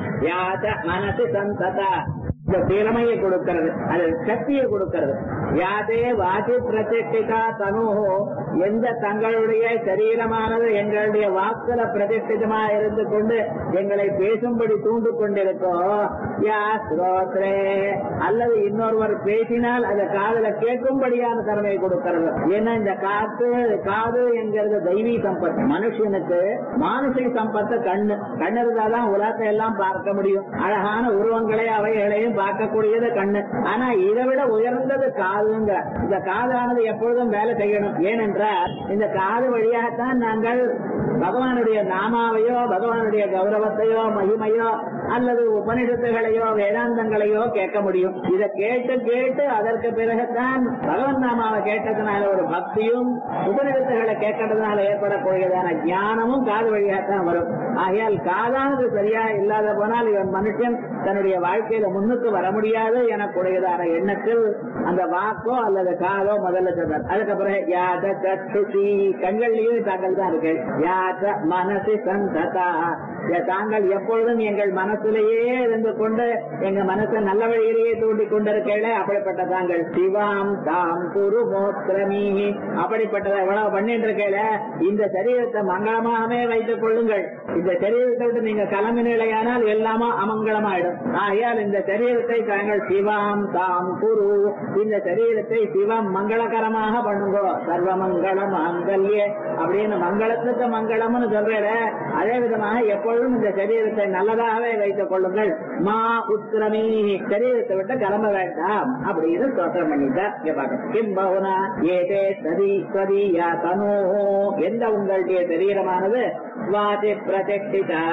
யாத மனசு சந்ததா இந்த திறமையை கொடுக்கிறது அது சக்தியை கொடுக்கிறது யாதே வாசி பிரதிஷ்டிதா தனுஹோ எந்த தங்களுடைய சரீரமானது எங்களுடைய வாக்குல பிரதிஷ்டிதமா இருந்து கொண்டு எங்களை பேசும்படி தூண்டு கொண்டிருக்கோ யா ஸ்ரோத்ரே அல்லது இன்னொருவர் பேசினால் அதை காதுல கேட்கும்படியான திறமையை கொடுக்கிறது ஏன்னா இந்த காத்து காது என்கிறது தெய்வீ சம்பத் மனுஷனுக்கு மானுஷிக சம்பத்து கண்ணு கண்ணு இருந்தாதான் உலகத்தை எல்லாம் பார்க்க முடியும் அழகான உருவங்களை அவைகளையும் பார்க்கக்கூடியது கண்ணு ஆனா இதை விட உயர்ந்தது காதுங்க இந்த காதானது எப்பொழுதும் வேலை செய்யணும் ஏனென்றால் இந்த காது வழியாகத்தான் நாங்கள் பகவானுடைய நாமாவையோ பகவானுடைய கௌரவத்தையோ மகிமையோ அல்லது உபனிஷத்துகளையோ வேதாந்தங்களையோ கேட்க முடியும் இதை கேட்டு கேட்டு அதற்கு பிறகுதான் பகவன் நாமாவை கேட்டதுனால ஒரு பக்தியும் உபனிஷத்துகளை கேட்கறதுனால ஏற்படக்கூடியதான ஞானமும் காது வழியாகத்தான் வரும் ஆகையால் காதானது சரியா இல்லாத போனால் இவன் மனுஷன் தன்னுடைய வாழ்க்கையில முன்னுக்கு வர முடியாது எனக்குடையதான எண்ணத்தில் அந்த வாக்கோ அல்லது காதோ முதல்ல சொல்றார் அதுக்கப்புறம் யாத சற்றுஷி கண்கள்லயும் தாங்கள் தான் இருக்கு யாத மனசு சந்ததா தாங்கள் எப்பொழுதும் எங்கள் மனசிலேயே இருந்து கொண்டு எங்க மனசை நல்ல வழியிலேயே தூண்டி கொண்டிருக்கல அப்படிப்பட்ட தாங்கள் சிவாம் தாம் குரு மோத்ரமி அப்படிப்பட்டதை எவ்வளவு பண்ணிட்டு இருக்கல இந்த சரீரத்தை மங்களமாகவே வைத்துக் கொள்ளுங்கள் இந்த சரீரத்தை விட்டு நீங்க கிளம்பினால் எல்லாமா அமங்கலமாயிடும் ஆகையால் இந்த சரீரத்தை தாங்கள் சிவாம் தாம் குரு இந்த சரீரத்தை சிவம் மங்களகரமாக பண்ணுங்கோ சர்வ மங்களம் மங்கல்ய அப்படின்னு மங்களத்துக்கு மங்களம்னு சொல்றேன் அதே விதமாக எப்பொழுதும் இந்த சரீரத்தை நல்லதாகவே வைத்துக் கொள்ளுங்கள் மா உத்திரமி சரீரத்தை விட்டு கிளம்ப வேண்டாம் அப்படின்னு தோற்றம் பண்ணிட்டார் இங்க பாருங்க கிம் பகுனா ஏதே சதி ஸ்வதீயா தனோ எந்த உங்களுடைய சரீரமானது வாதி பிரதிஷ்டிதா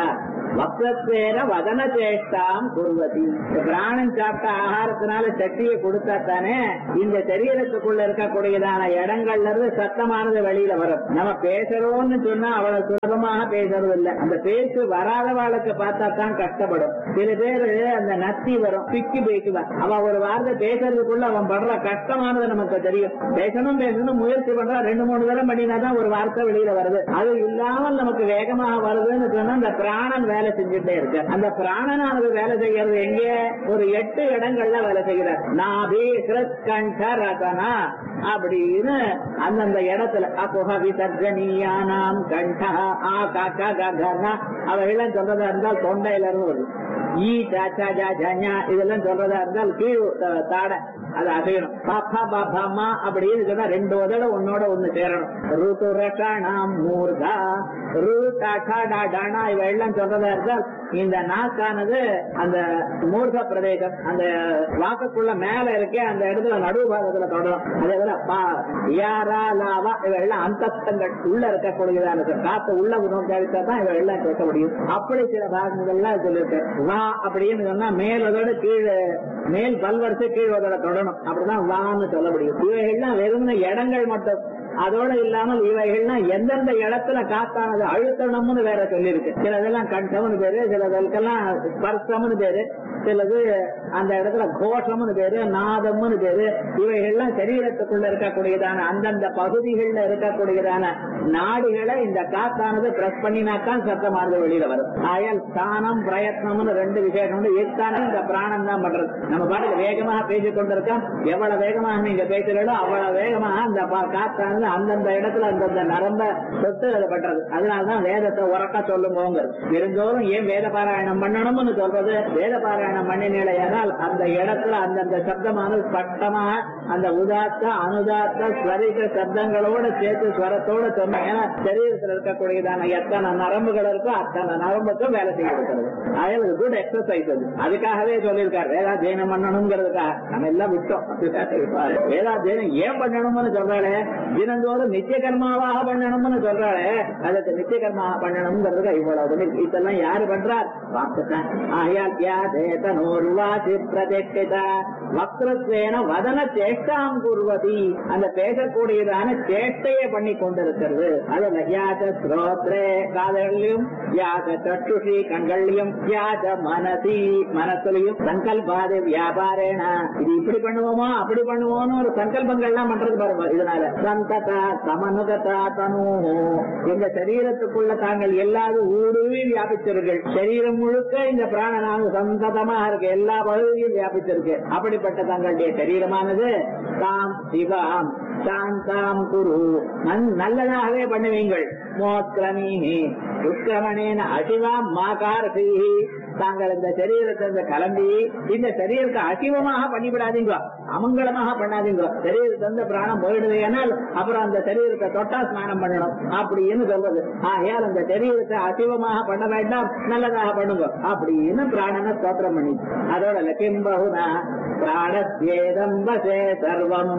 வக்ரத்வேன வதன சேஷ்டாம் குர்வதி இந்த பிராணன் சாப்பிட்ட ஆகாரத்தினால சக்தியை கொடுத்தா தானே இந்த சரீரத்துக்குள்ள இருக்கக்கூடியதான இடங்கள்ல இருந்து சத்தமானது வெளியில வரும் நம்ம பேசுறோம்னு சொன்னா அவ்வளவு சுலபமாக பேசுறது இல்ல அந்த பேச்சு வராதவாளுக்கு பார்த்தா தான் கஷ்டப்படும் சில பேரு அந்த நத்தி வரும் பிக்கி பேசுவான் அவன் ஒரு வார்த்தை பேசுறதுக்குள்ள அவன் படுற கஷ்டமானது நமக்கு தெரியும் பேசணும் பேசணும் முயற்சி பண்றா ரெண்டு மூணு தடவை பண்ணினா தான் ஒரு வார்த்தை வெளியில வருது அது இல்லாமல் நமக்கு வேகமாக வருதுன்னு சொன்னா அந்த பிராணன் வேலை செஞ்சுட்டே இருக்கு அந்த பிராணனானது வேலை செய்யறது எங்கே ஒரு எட்டு இடங்கள்ல வேலை செய்கிறார் நாபி கிருத்கண்ட ரதனா அப்படின்னு அந்தந்த இடத்துல அப்புக விசர்ஜனீயானாம் கண்டா ஆ காக்கா ககனா அவையெல்லாம் சொல்றதா இருந்தால் தொண்டையில இருந்து வருது ஈ சாச்சா ஜா ஜாஞா இதெல்லாம் சொல்றதா இருந்தால் கீழ் த- தாடை அது அசையணும் பாப்பா பாப்பாமா அப்படின்னு சொன்னா ரெண்டு உதட ஒன்னோட ஒண்ணு சேரணும் ருத்து ரஷாணாம் மூர்தா ரு டாடா டாடானா இவ எல்லாம் சொல்றதா இருந்தால் இந்த நாக்கானது அந்த மூர்த பிரதேசம் அந்த வாக்குக்குள்ள மேல இருக்கே அந்த இடத்துல நடுவு பாகத்துல தொடரும் அதே போல பா யாரா லாவா இவ எல்லாம் அந்தஸ்தங்கள் உள்ள இருக்கக்கூடியதான காத்து உள்ள உணவு கழித்தா தான் இவ எல்லாம் கேட்க முடியும் அப்படி சில பாகங்கள்லாம் சொல்லிருக்கு வா அப்படின்னு சொன்னா மேல் உதோட கீழே மேல் பல்வரிசை கீழ் உதோட தொடணும் அப்படிதான் வான்னு சொல்ல முடியும் இவைகள்லாம் வெறும் இடங்கள் மட்டும் அதோட இல்லாமல் இவைகள்லாம் எந்தெந்த இடத்துல காத்தானது அழுத்தணும்னு வேற சொல்லியிருக்கு சிலதெல்லாம் கண்டம்னு பேரு சிலதற்கெல்லாம் ஸ்பர்சம்னு பேரு சிலது அந்த இடத்துல கோஷம்னு பேரு நாதம்னு பேரு இவைகள்லாம் சரீரத்துக்குள்ள இருக்கக்கூடியதான அந்தந்த பகுதிகள்ல இருக்கக்கூடியதான நாடுகளை இந்த காத்தானது பிரஸ் பண்ணினாத்தான் சத்தமானது வெளியில வரும் ஆயால் ஸ்தானம் பிரயத்னம்னு ரெண்டு விசேஷம் உண்டு எத்தானம் இந்த பிராணம் தான் பண்றது நம்ம பாட்டுக்கு வேகமாக பேசிக் கொண்டிருக்கோம் எவ்வளவு வேகமாக நீங்க பேசுறீங்களோ அவ்வளவு வேகமாக அந்த பா- காத்தானது அந்தந்த இடத்துல அந்தந்த நரம்ப சொத்து அது பண்றது அதனாலதான் வேதத்தை உறக்க சொல்லுங்கோங்கிறது இருந்தோறும் ஏன் வேத பாராயணம் பண்ணணும்னு சொல்றது வேத பாராயணம் பண்ணினேனால் அந்த இடத்துல அந்தந்த சப்தமானது ஸ்பஷ்டமாக அந்த உதாத்த அனுதாத்த ஸ்வரிக சப்தங்களோட சேர்த்து ஸ்வரத்தோட சொன்ன ஏன்னா சரீரத்தில் இருக்கக்கூடியதான எத்தனை நரம்புகள் இருக்கோ அத்தனை நரம்புக்கும் வேலை செய்ய இருக்கிறது அது குட் எக்ஸசைஸ் அது அதுக்காகவே சொல்லியிருக்காரு வேதாத்தியனம் பண்ணணுங்கிறதுக்காக நம்ம எல்லாம் விட்டோம் வேதாத்தியனம் ஏன் பண்ணணும்னு சொல்றாளே தினந்தோறும் நித்திய கர்மாவாக பண்ணணும்னு சொல்றாளே அதுக்கு நித்திய கர்மாவாக பண்ணணுங்கிறதுக்கு இவ்வளவு பண்ணி இதெல்லாம் யாரு பண்றார் வாக்குதான் ஆயால் யாதேதனோர்வாசி பிரதிஷ்டிதா வக்ரத்வேன வதன சேஷ்டாம் குர்வதி அந்த பேசக்கூடியதான சேஷ்டையை பண்ணி கொண்டிருக்கிறது அதுல யாத ஸ்ரோத்ரே காதலையும் யாத சட்டுஷி கண்கள்லையும் யாத மனசி மனசுலையும் சங்கல்பாத வியாபாரேன இது இப்படி பண்ணுவோமா அப்படி பண்ணுவோம்னு ஒரு சங்கல்பங்கள்லாம் பண்றது பாருங்க இதனால சந்ததா சமனுகதா தனு எங்க சரீரத்துக்குள்ள தாங்கள் எல்லாரும் ஊடுருவி வியாபிச்சிருங்கள் சரீரம் முழுக்க இந்த பிராணனாக சந்ததமா இருக்கு எல்லா பகுதியும் வியாபிச்சிருக்கு அப்படிப்பட்ட தங்களுடைய சரீரமானது தாம் சிவாம் சாந்தாம் குரு நன்- நல்லதாகவே பண்ணுவீங்கள் மோத்ரமீனி உத்கிரமணேன அசிவாம் மாகாரசி தாங்கள் இந்த சரீரத்தை இந்த கலந்தி இந்த சரீரத்தை அசிவமாக பண்ணிவிடாதீங்க அமங்கலமாக பண்ணாதீங்க சரீரத்தை வந்து பிராணம் போயிடுது ஏனால் அப்புறம் அந்த சரீரத்தை தொட்டா ஸ்நானம் பண்ணணும் அப்படின்னு சொல்றது ஆகையால் அந்த சரீரத்தை அசிவமாக பண்ண வேண்டாம் நல்லதாக பண்ணுங்க அப்படின்னு பிராணனை ஸ்தோத்திரம் பண்ணி அதோட லக்கிம் பகுனா பிராணத்யேதம் வசே சர்வம்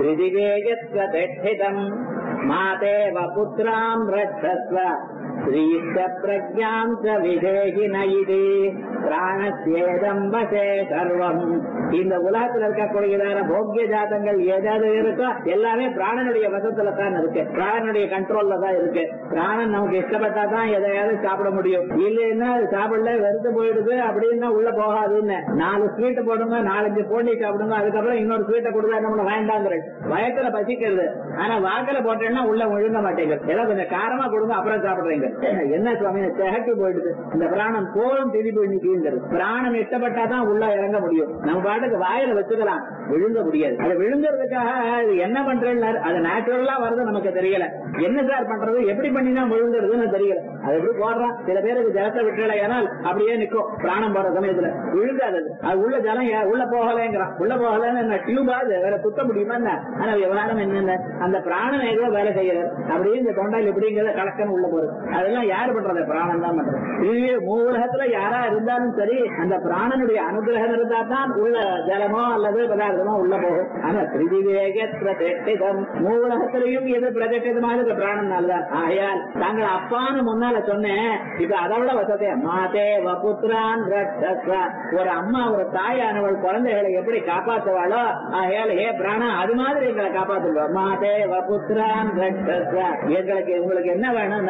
திரிதிவேகத்வதிஷ்டிதம் மாதேவ புத்திராம் ரட்சஸ்வ ஸ்ரீஷ்ட பிரஜாம் ச விதேகி நயிதி பிராணத்யேதம் வசே சர்வம் இந்த உலகத்துல இருக்கக்கூடியதான போக்கிய ஜாதங்கள் ஏதாவது இருக்கோ எல்லாமே பிராணனுடைய வசத்துல தான் இருக்கு பிராணனுடைய கண்ட்ரோல்ல தான் இருக்கு பிராணன் நமக்கு இஷ்டப்பட்டா தான் எதையாவது சாப்பிட முடியும் இல்லைன்னா அது சாப்பிடல வெறுத்து போயிடுது அப்படின்னா உள்ள போகாதுன்னு நாலு ஸ்வீட் போடுங்க நாலஞ்சு போண்டி சாப்பிடுங்க அதுக்கப்புறம் இன்னொரு ஸ்வீட்டை கொடுத்தா என்ன பண்ண வேண்டாங்கிற வயத்துல பசிக்கிறது ஆனா வாக்கில போட்டேன்னா உள்ள முழுங்க மாட்டேங்குது ஏதோ கொஞ்சம் காரமா கொடுங்க அப்புறம் சாப்பிடுறீங்க என்ன சுவாமி திகட்டி போயிடுது இந்த பிராணம் போலும் திருப்பி நிற்கிறது பிராணம் இஷ்டப்பட்டா தான் உள்ள இறங்க முடியும் நம்ம பாட்டுக்கு வாயில வச்சுக்கலாம் விழுங்க முடியாது அது விழுங்குறதுக்காக அது என்ன பண்றேன்னு அது நேச்சுரலா வருது நமக்கு தெரியல என்ன சார் பண்றது எப்படி பண்ணினா விழுங்குறதுன்னு தெரியல அது எப்படி போடுறான் சில பேருக்கு ஜலத்தை விட்டுல ஏனால் அப்படியே நிக்கும் பிராணம் போற சமயத்துல விழுங்காது அது. அது உள்ள ஜலம் ஏ- உள்ள போகலைங்கிறான் உள்ள போகலன்னு என்ன டியூபா அது வேற குத்த முடியுமா என்ன ஆனா விவகாரம் என்னென்ன அந்த பிராணம் ஏதோ வேலை செய்யறது அப்படியே இந்த தொண்டையில் இப்படிங்கிறத கலக்கன்னு உள்ள போறது அதெல்லாம் யாரு பண்றது பிராணம் தான் பண்றது இதுவே மூலகத்துல யாரா இருந்தாலும் இருந்தாலும் சரி அந்த பிராணனுடைய அனுகிரகம் இருந்தா தான் உள்ள ஜலமோ அல்லது பதார்த்தமோ உள்ள போகும் ஆனா திரிதிவேக பிரதிஷ்டிதம் மூலகத்திலையும் எது பிரதிஷ்டிதமாக இருக்க பிராணனால தான் ஆகையால் தாங்கள் அப்பான்னு முன்னால சொன்னேன் இப்ப அதை விட வசதியா மாதே வபுத்ரான் ரட்சஸ்வ ஒரு அம்மா ஒரு தாயானவள் குழந்தைகளை எப்படி காப்பாத்துவாளோ ஆகையால் ஏ பிராணா அது மாதிரி எங்களை காப்பாத்துவோம் மாதே வபுத்ரான் ரட்சஸ்வ எங்களுக்கு உங்களுக்கு என்ன வேணும்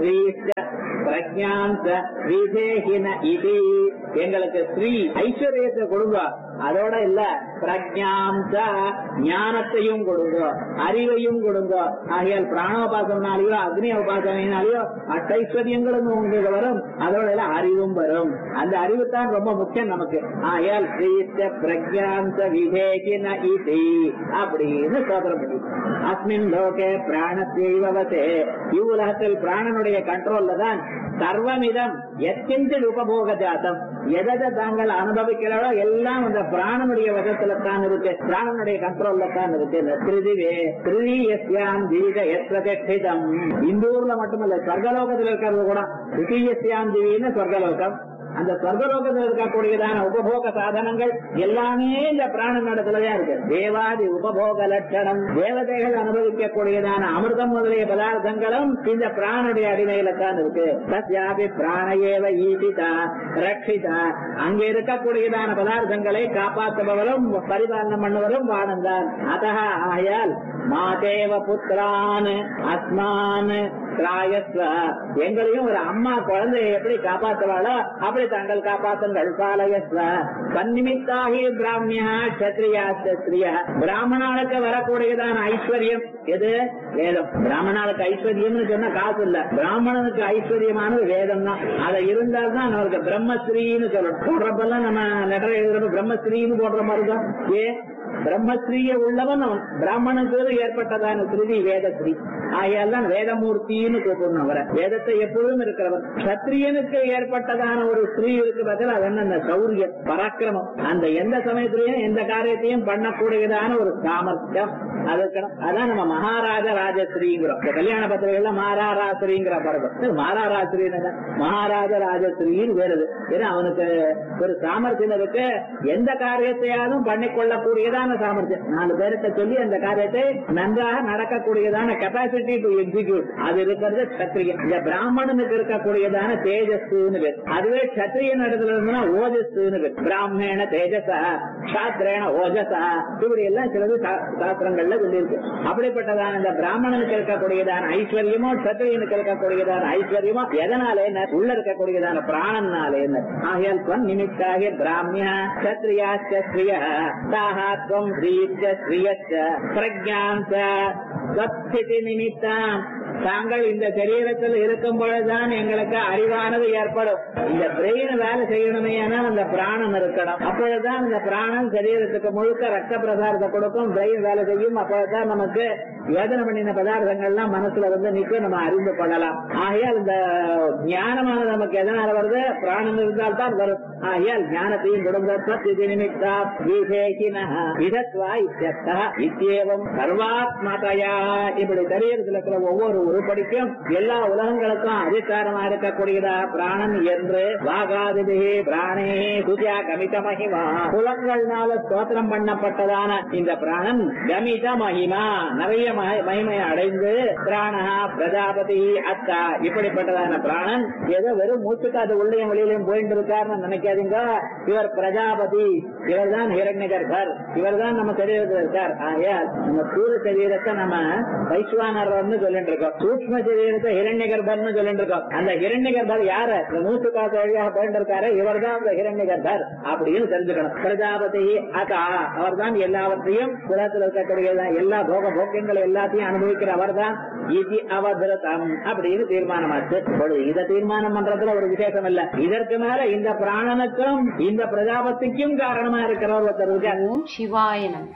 பிரஜாந்த விவேகின இது எங்களுக்கு ஸ்ரீ ஐஸ்வர்யத்தை கொடுங்க அதோட இல்ல பிரஜாந்த ஞானத்தையும் கொடுங்க அறிவையும் கொடுங்க ஆகையால் பிராணோபாசனாலேயோ அக்னி உபாசனையினாலேயோ அட்டைஸ்வரியங்களும் உங்களுக்கு வரும் அதோட இல்ல அறிவும் வரும் அந்த அறிவு தான் ரொம்ப முக்கியம் நமக்கு ஆகையால் ஸ்ரீஸ்ட பிரஜாந்த விவேகின இது அப்படின்னு சோதரம் பண்ணி அஸ்மின் லோகே பிராணத்தைவதே இவ்வுலகத்தில் பிராணனுடைய கண்ட்ரோல்ல தான் சர்வமிதம் எத்தின்றில் உபபோக ஜாத்தம் எதை தாங்கள் அனுபவிக்கிறதோ எல்லாம் அந்த பிராணனுடைய வசத்துல தான் இருக்கு பிராணனுடைய கண்ட்ரோல்ல தான் இருக்கு திருதிவே திருதீயஸ்யாம் தீக எத்ரதிஷ்டிதம் இந்த ஊர்ல மட்டுமல்ல சொர்க்கலோகத்தில் இருக்கிறது கூட திருதீயஸ்யாம் திவின்னு சொர்க்கலோகம் அந்த சொர்க்கலோகத்தில் இருக்கக்கூடியதான உபபோக சாதனங்கள் எல்லாமே இந்த பிராண நடத்துலதான் இருக்கு தேவாதி உபபோக லட்சணம் தேவதைகள் அனுபவிக்கக்கூடியதான அமிர்தம் முதலிய பதார்த்தங்களும் இந்த பிராணுடைய அடிமையில தான் இருக்கு சத்யாபி பிராணயேவ ஈசிதா ரட்சிதா அங்க இருக்கக்கூடியதான பதார்த்தங்களை காப்பாற்றுபவரும் பரிபாலனம் பண்ணுவரும் வானந்தான் அத ஆயால் மாதேவ புத்திரான் அஸ்மான் திராயஸ்வ எங்களையும் ஒரு அம்மா குழந்தையை எப்படி காப்பாற்றுவாளோ அப்படி தாங்கள் காப்பாற்றுங்கள் பாலயஸ்வ தன்னிமித்தாகி பிராமியா கத்திரியா கத்திரியா பிராமணாளுக்கு வரக்கூடியதான ஐஸ்வர்யம் எது வேதம் பிராமணாளுக்கு ஐஸ்வர்யம்னு சொன்னா காசு இல்ல பிராமணனுக்கு ஐஸ்வர்யமானது வேதம் தான் அதை இருந்தால் தான் நமக்கு பிரம்மஸ்ரீன்னு சொல்லணும் போடுறப்பெல்லாம் நம்ம லெட்டர் எழுதுறப்ப பிரம்மஸ்ரீன்னு போடுற மாதிரி தான் ஏன் பிரம்மஸ்ரீய உள்ளவன் அவன் பிராமணனுக்கு ஏற்பட்டதான ஸ்ருதி வேதஸ்ரீ ஆகையால் தான் வேதமூர்த்தின்னு கூப்பிடணும் அவரை வேதத்தை எப்பொழுதும் இருக்கிறவர் சத்திரியனுக்கு ஏற்பட்டதான ஒரு ஸ்ரீ இருக்கு பதில் அது என்ன அந்த சௌரியம் பராக்கிரமம் அந்த எந்த சமயத்திலையும் எந்த காரியத்தையும் பண்ணக்கூடியதான ஒரு சாமர்த்தியம் அது இருக்கணும் அதான் நம்ம மகாராஜ ராஜஸ்ரீங்கிறோம் இந்த கல்யாண பத்திரிகைல மகாராராஸ்ரீங்கிற பரகம் மகாராராஸ்ரீ மகாராஜ ராஜஸ்ரீன்னு வேறுது ஏன்னா அவனுக்கு ஒரு சாமர்த்தியம் இருக்கு எந்த காரியத்தையாலும் பண்ணிக்கொள்ளக்கூடியதான சாமர்த்தியம் நாலு பேர்கிட்ட சொல்லி அந்த காரியத்தை நன்றாக நடக்கக்கூடியதான கெப்பாசிட்டி டு எக்ஸிக்யூட் அது இருக்கிறது சத்திரியன் இந்த பிராமணனுக்கு இருக்கக்கூடியதான தேஜஸ்ன்னு பேர் அதுவே சத்திரியன் இடத்துல இருந்தா ஓஜஸ்ன்னு பேர் பிராமணேன தேஜசா சாஸ்திரேன ஓஜசா இப்படி எல்லாம் சிலது சா- சாஸ்திரங்கள்ல சொல்லியிருக்கு அப்படிப்பட்டதான இந்த பிராமணனுக்கு இருக்கக்கூடியதான ஐஸ்வர்யமோ சத்திரியனுக்கு இருக்கக்கூடியதான ஐஸ்வர்யமோ எதனாலே உள்ள இருக்கக்கூடியதான பிராணனாலே ஆகையால் ஸ்வன் நிமித்தாக பிராமியா சத்ரியா ஸ்ரீய தாஹாத்வம் ஸ்ரீச்ச ஸ்ரீயச்ச பிரஜாந்த சத்ஸ்திதி நிமித்தம் தாங்கள் இந்த சரீரத்தில் இருக்கும் பொழுதுதான் எங்களுக்கு அறிவானது ஏற்படும் இந்த பிரெயின் வேலை செய்யணுமே ஆனால் அந்த பிராணம் இருக்கணும் அப்பொழுதுதான் இந்த பிராணம் சரீரத்துக்கு முழுக்க ரத்த பிரசாரத்தை கொடுக்கும் பிரெயின் வேலை செய்யும் அப்பொழுதுதான் நமக்கு யோஜனை பண்ணின பதார்த்தங்கள்லாம் மனசுல வந்து நிற்கும் நம்ம அறிந்து கொள்ளலாம் ஆகையால் இந்த ஞானமானது நமக்கு எதனால வருது பிராணம் இருந்தால் தான் வரும் ஆகையால் ஞானத்தையும் கொடுங்க சத்யதி நிமித்தா விசேஷின விதத்வா இத்தியர்த்தா இத்தியேவம் சர்வாத்மதையா இப்படி சரீரத்தில் இருக்கிற ஒவ்வொரு உருப்படிக்கும் எல்லா உலகங்களுக்கும் அதிகாரமா இருக்கக்கூடியதா பிராணன் என்று வாகாதிபி பிராணே துதியா கமித மகிமா புலங்கள்னால ஸ்தோத்திரம் பண்ணப்பட்டதான இந்த பிராணன் கமித மகிமா நிறைய மகி- மகிமை அடைந்து பிராணா பிரஜாபதி அத்தா இப்படிப்பட்டதான பிராணன் ஏதோ வெறும் மூச்சுக்காது உள்ளையும் வெளியிலையும் போயிட்டு இருக்காருன்னு நினைக்காதீங்க இவர் பிரஜாபதி இவர் தான் ஹிரண்ய கர்ப்பர் இவர் தான் நம்ம சரீரத்தில் இருக்கார் ஆகையால் நம்ம ஸ்தூல சரீரத்தை நம்ம வைஸ்வானர்னு சொல்லிட்டு இருக்கோம் சூக்ம சரீரத்தை ஹிரண்ய கர்ப்பர்னு சொல்லிட்டு இருக்கோம் அந்த ஹிரண்ய கர்ப்பர் யாரு இந்த மூச்சு காத்து வழியாக போயிட்டு இருக்காரு இவர் தான் அந்த ஹிரண்ய கர்ப்பர் அப்படின்னு தெரிஞ்சுக்கணும் பிரஜாபதி அகா அவர் தான் எல்லாவற்றையும் குலத்தில் இருக்கக்கூடிய எல்லா போக போக்கியங்களை எல்லாத்தையும் அனுபவிக்கிற அவர் தான் இது அவதிரதம் அப்படின்னு தீர்மானமாச்சு இப்பொழுது இதை தீர்மானம் பண்றதுல ஒரு விசேஷம் இல்ல இதற்கு மேல இந்த பிராணனுக்கும் இந்த பிரஜாபதிக்கும் காரணமா இருக்கிறவர் ஒருத்தர் இருக்கார் ஓம் சிவாய நம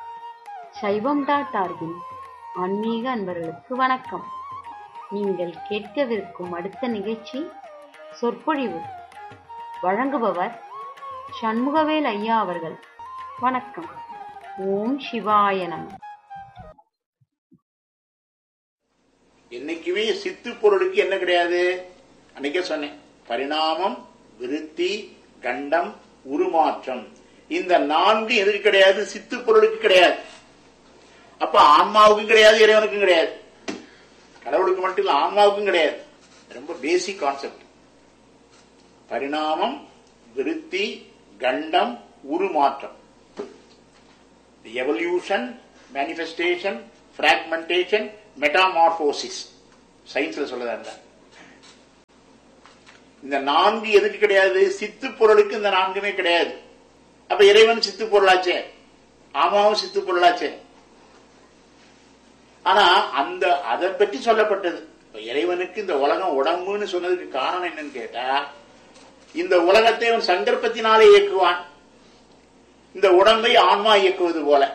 சைவம் டாட் ஆர்கின் ஆன்மீக அன்பர்களுக்கு வணக்கம் நீங்கள் கேட்கவிருக்கும் அடுத்த நிகழ்ச்சி சொற்பொழிவு வழங்குபவர் சண்முகவேல் ஐயா அவர்கள் வணக்கம் ஓம் சிவாய நம என்னைக்குமே சித்து பொருளுக்கு என்ன கிடையாது அன்னைக்கே சொன்னேன் பரிணாமம் விருத்தி கண்டம் உருமாற்றம் இந்த நான்கு எதுக்கு கிடையாது சித்து பொருளுக்கு கிடையாது அப்ப ஆன்மாவுக்கும் கிடையாது இறைவனுக்கும் கிடையாது கடவுளுக்கு மட்டும் இல்ல ஆன்மாவுக்கும் கிடையாது ரொம்ப பேசிக் கான்செப்ட் பரிணாமம் விருத்தி கண்டம் உருமாற்றம் எவல்யூஷன் மேனிஃபெஸ்டேஷன் பிராக்மெண்டேஷன் மெட்டாமார்போசிஸ் சயின்ஸ்ல சொல்லதா இருந்தா இந்த நான்கு எதுக்கு கிடையாது சித்து பொருளுக்கு இந்த நான்குமே கிடையாது அப்ப இறைவன் சித்து பொருளாச்சே ஆமாவும் சித்து பொருளாச்சே ஆனா அந்த அதை பற்றி சொல்லப்பட்டது இப்ப இறைவனுக்கு இந்த உலகம் உடம்புன்னு சொன்னதுக்கு காரணம் என்னன்னு கேட்டா இந்த உலகத்தை அவன் சங்கற்பத்தினாலே இயக்குவான் இந்த உடம்பை ஆன்மா இயக்குவது போல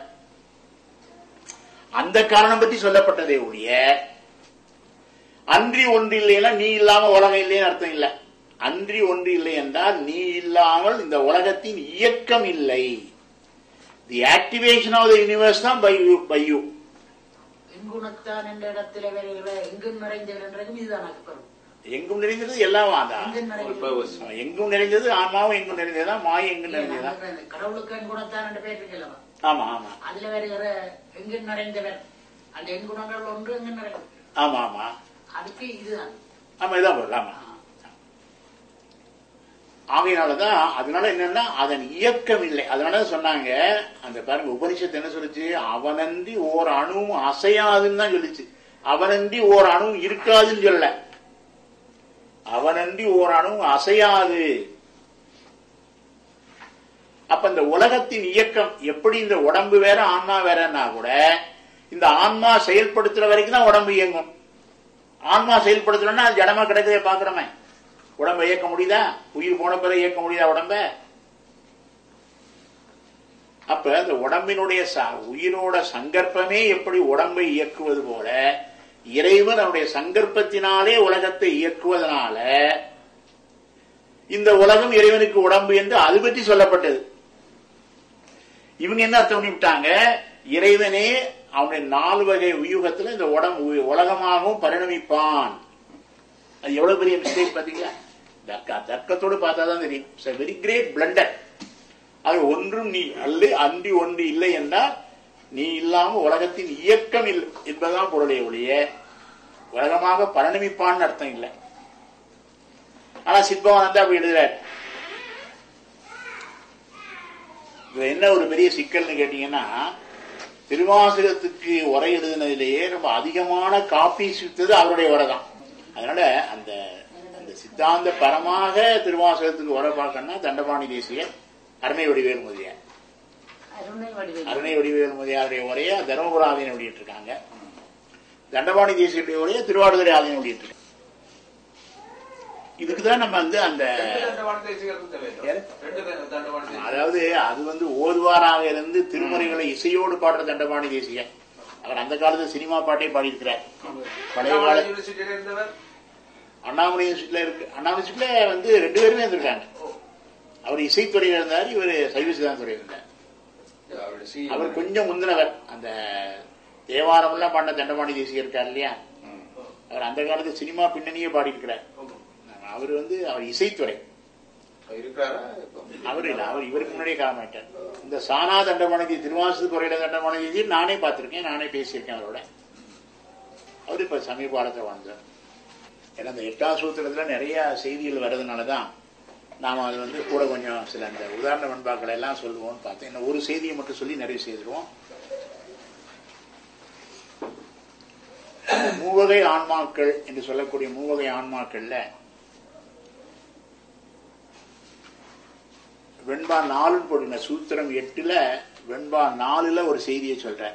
அந்த காரணம் பற்றி சொல்லப்பட்டதே ஒழிய அன்றி ஒன்று இல்லைன்னா நீ இல்லாம உலகம் இல்லைன்னு அர்த்தம் இல்லை அன்றி ஒன்று இல்லை என்றால் நீ இல்லாமல் இந்த உலகத்தின் இயக்கம் இல்லை the activation of the universe தான் பை யூ பை யூ எங்குணத்தான் என்ற இடத்துல வருகிற எங்கும் நிறைந்தவர் என்றதும் இதுதான் அக்கறம் எங்கும் நிறைந்தது எல்லாம் அதான் எங்கும் நிறைந்தவர் எங்கும் நிறைந்தது ஆன்மாவும் எங்கும் நிறைந்ததுதான் மாய எங்கும் நிறைந்ததுதான் கடவுளுக்கு எங்குணத்தான் என்ற பேர் இருக்கலவா ஆமா ஆமா அதுல வருகிற எங்கும் நிறைந்தவர் அந்த எண்குணங்கள் ஒன்று எங்கு நிறைந்தவர் ஆமா ஆமா அதுக்கு இதுதான் ஆமா இதான் பொருள் ஆமா ஆகையினாலதான் அதனால என்னன்னா அதன் இயக்கம் இல்லை அதனால சொன்னாங்க அந்த பாருங்க உபனிஷத்து என்ன சொல்லுச்சு அவனன்றி ஓர் அணுவும் அசையாதுன்னு தான் சொல்லுச்சு அவனன்றி ஓர் அணுவும் இருக்காதுன்னு சொல்லல அவனன்றி ஓர் அணுவும் அசையாது அப்ப இந்த உலகத்தின் இயக்கம் எப்படி இந்த உடம்பு வேற ஆன்மா வேறன்னா கூட இந்த ஆன்மா செயல்படுத்துற வரைக்கும் தான் உடம்பு இயங்கும் ஆன்மா செயல்படுத்தணும்னா அது ஜடமா கிடக்கவே பாக்குறோமே உடம்ப இயக்க முடியுதா உயிர் போன பிறகு இயக்க முடியுதா உடம்ப அப்ப அந்த உடம்பினுடைய ச- உயிரோட சங்கற்பமே எப்படி உடம்பை இயக்குவது போல இறைவன் அவருடைய சங்கற்பத்தினாலே உலகத்தை இயக்குவதனால இந்த உலகம் இறைவனுக்கு உடம்பு என்று அது பற்றி சொல்லப்பட்டது இவங்க என்ன அர்த்தம் பண்ணிவிட்டாங்க இறைவனே அவனுடைய நாலு வகை உயூகத்துல இந்த உடம்பு உலகமாகவும் பரிணமிப்பான் அது எவ்வளவு பெரிய மிஸ்டேக் பாத்தீங்களா தர்க்க தர்க்கத்தோடு பார்த்தா தான் தெரியும் இட்ஸ் வெரி கிரேட் பிளண்டர் அது ஒன்றும் நீ அல்ல அன்றி ஒன்று இல்லை என்றால் நீ இல்லாம உலகத்தின் இயக்கம் இல்லை என்பதுதான் பொருளை ஒழிய உலகமாக பரிணமிப்பான்னு அர்த்தம் இல்லை ஆனா சித்பவானந்தா அப்படி எழுதுறாரு இதுல என்ன ஒரு பெரிய சிக்கல்னு கேட்டீங்கன்னா திருவாசகத்துக்கு உரை எழுதினதிலேயே ரொம்ப அதிகமான காப்பீஸ் வித்தது அவருடைய உரை தான் அதனால அந்த அந்த சித்தாந்த பரமாக திருவாசகத்துக்கு உரை பார்க்கணும்னா தண்டபாணி தேசிய அருணை வடிவேல் முதலியார் அருணை வடிவில் அருணை வடிவேல் முதலியாருடைய உரையை தருமபுர ஆதீனம் வெளியிட்டு இருக்காங்க தண்டபாணி தேசியுடைய உரையை திருவாடுதுறை ஆதீனம் வெளியிட்டு இருக்காங்க இதுக்கு தான் நம்ம வந்து அந்த யாரு? அதாவது அது வந்து ஓதுவாராக இருந்து திருமுறைகளை இசையோடு பாடுற தண்டபாணி தேசிகன் அவர் அந்த காலத்துல சினிமா பாட்டே பாடியிருக்கிறார் பழைய கால அண்ணாமலை யூனிவர்சிட்டியில இருக்கு அண்ணாமலை யூனிவர்சிட்டியில வந்து ரெண்டு பேருமே இருந்திருக்காங்க அவர் இசைத்துறையில இருந்தார் இவர் சைவ சித்தாந்த துறையில இருந்தார் அவர் கொஞ்சம் முந்தினவர் அந்த தேவாரம் எல்லாம் பாடின தண்டபாணி தேசிகர் இருக்கார் இல்லையா அவர் அந்த காலத்து சினிமா பின்னணியே பாடி இருக்கிறார் அவர் வந்து அவர் இசைத்துறை அவர் இல்ல அவர் இவருக்கு முன்னாடியே காலமாயிட்டார் இந்த சானா தண்டபாணி திருவாசு துறையில தண்டபாணி நானே பார்த்திருக்கேன் நானே பேசியிருக்கேன் அவரோட அவர் இப்ப சமீப காலத்துல வாழ்ந்தார் ஏன்னா இந்த எட்டாம் சூத்திரத்துல நிறைய செய்திகள் வர்றதுனாலதான் நாம அது வந்து கூட கொஞ்சம் சில அந்த உதாரண பண்பாக்களை எல்லாம் சொல்லுவோம்னு பார்த்தேன் இன்னும் ஒரு செய்தியை மட்டும் சொல்லி நிறைவு செய்திருவோம் மூவகை ஆன்மாக்கள் என்று சொல்லக்கூடிய மூவகை ஆன்மாக்கள்ல வெண்பா நாலுன்னு போடுங்க சூத்திரம் எட்டுல வெண்பா நாலுல ஒரு செய்தியை சொல்றேன்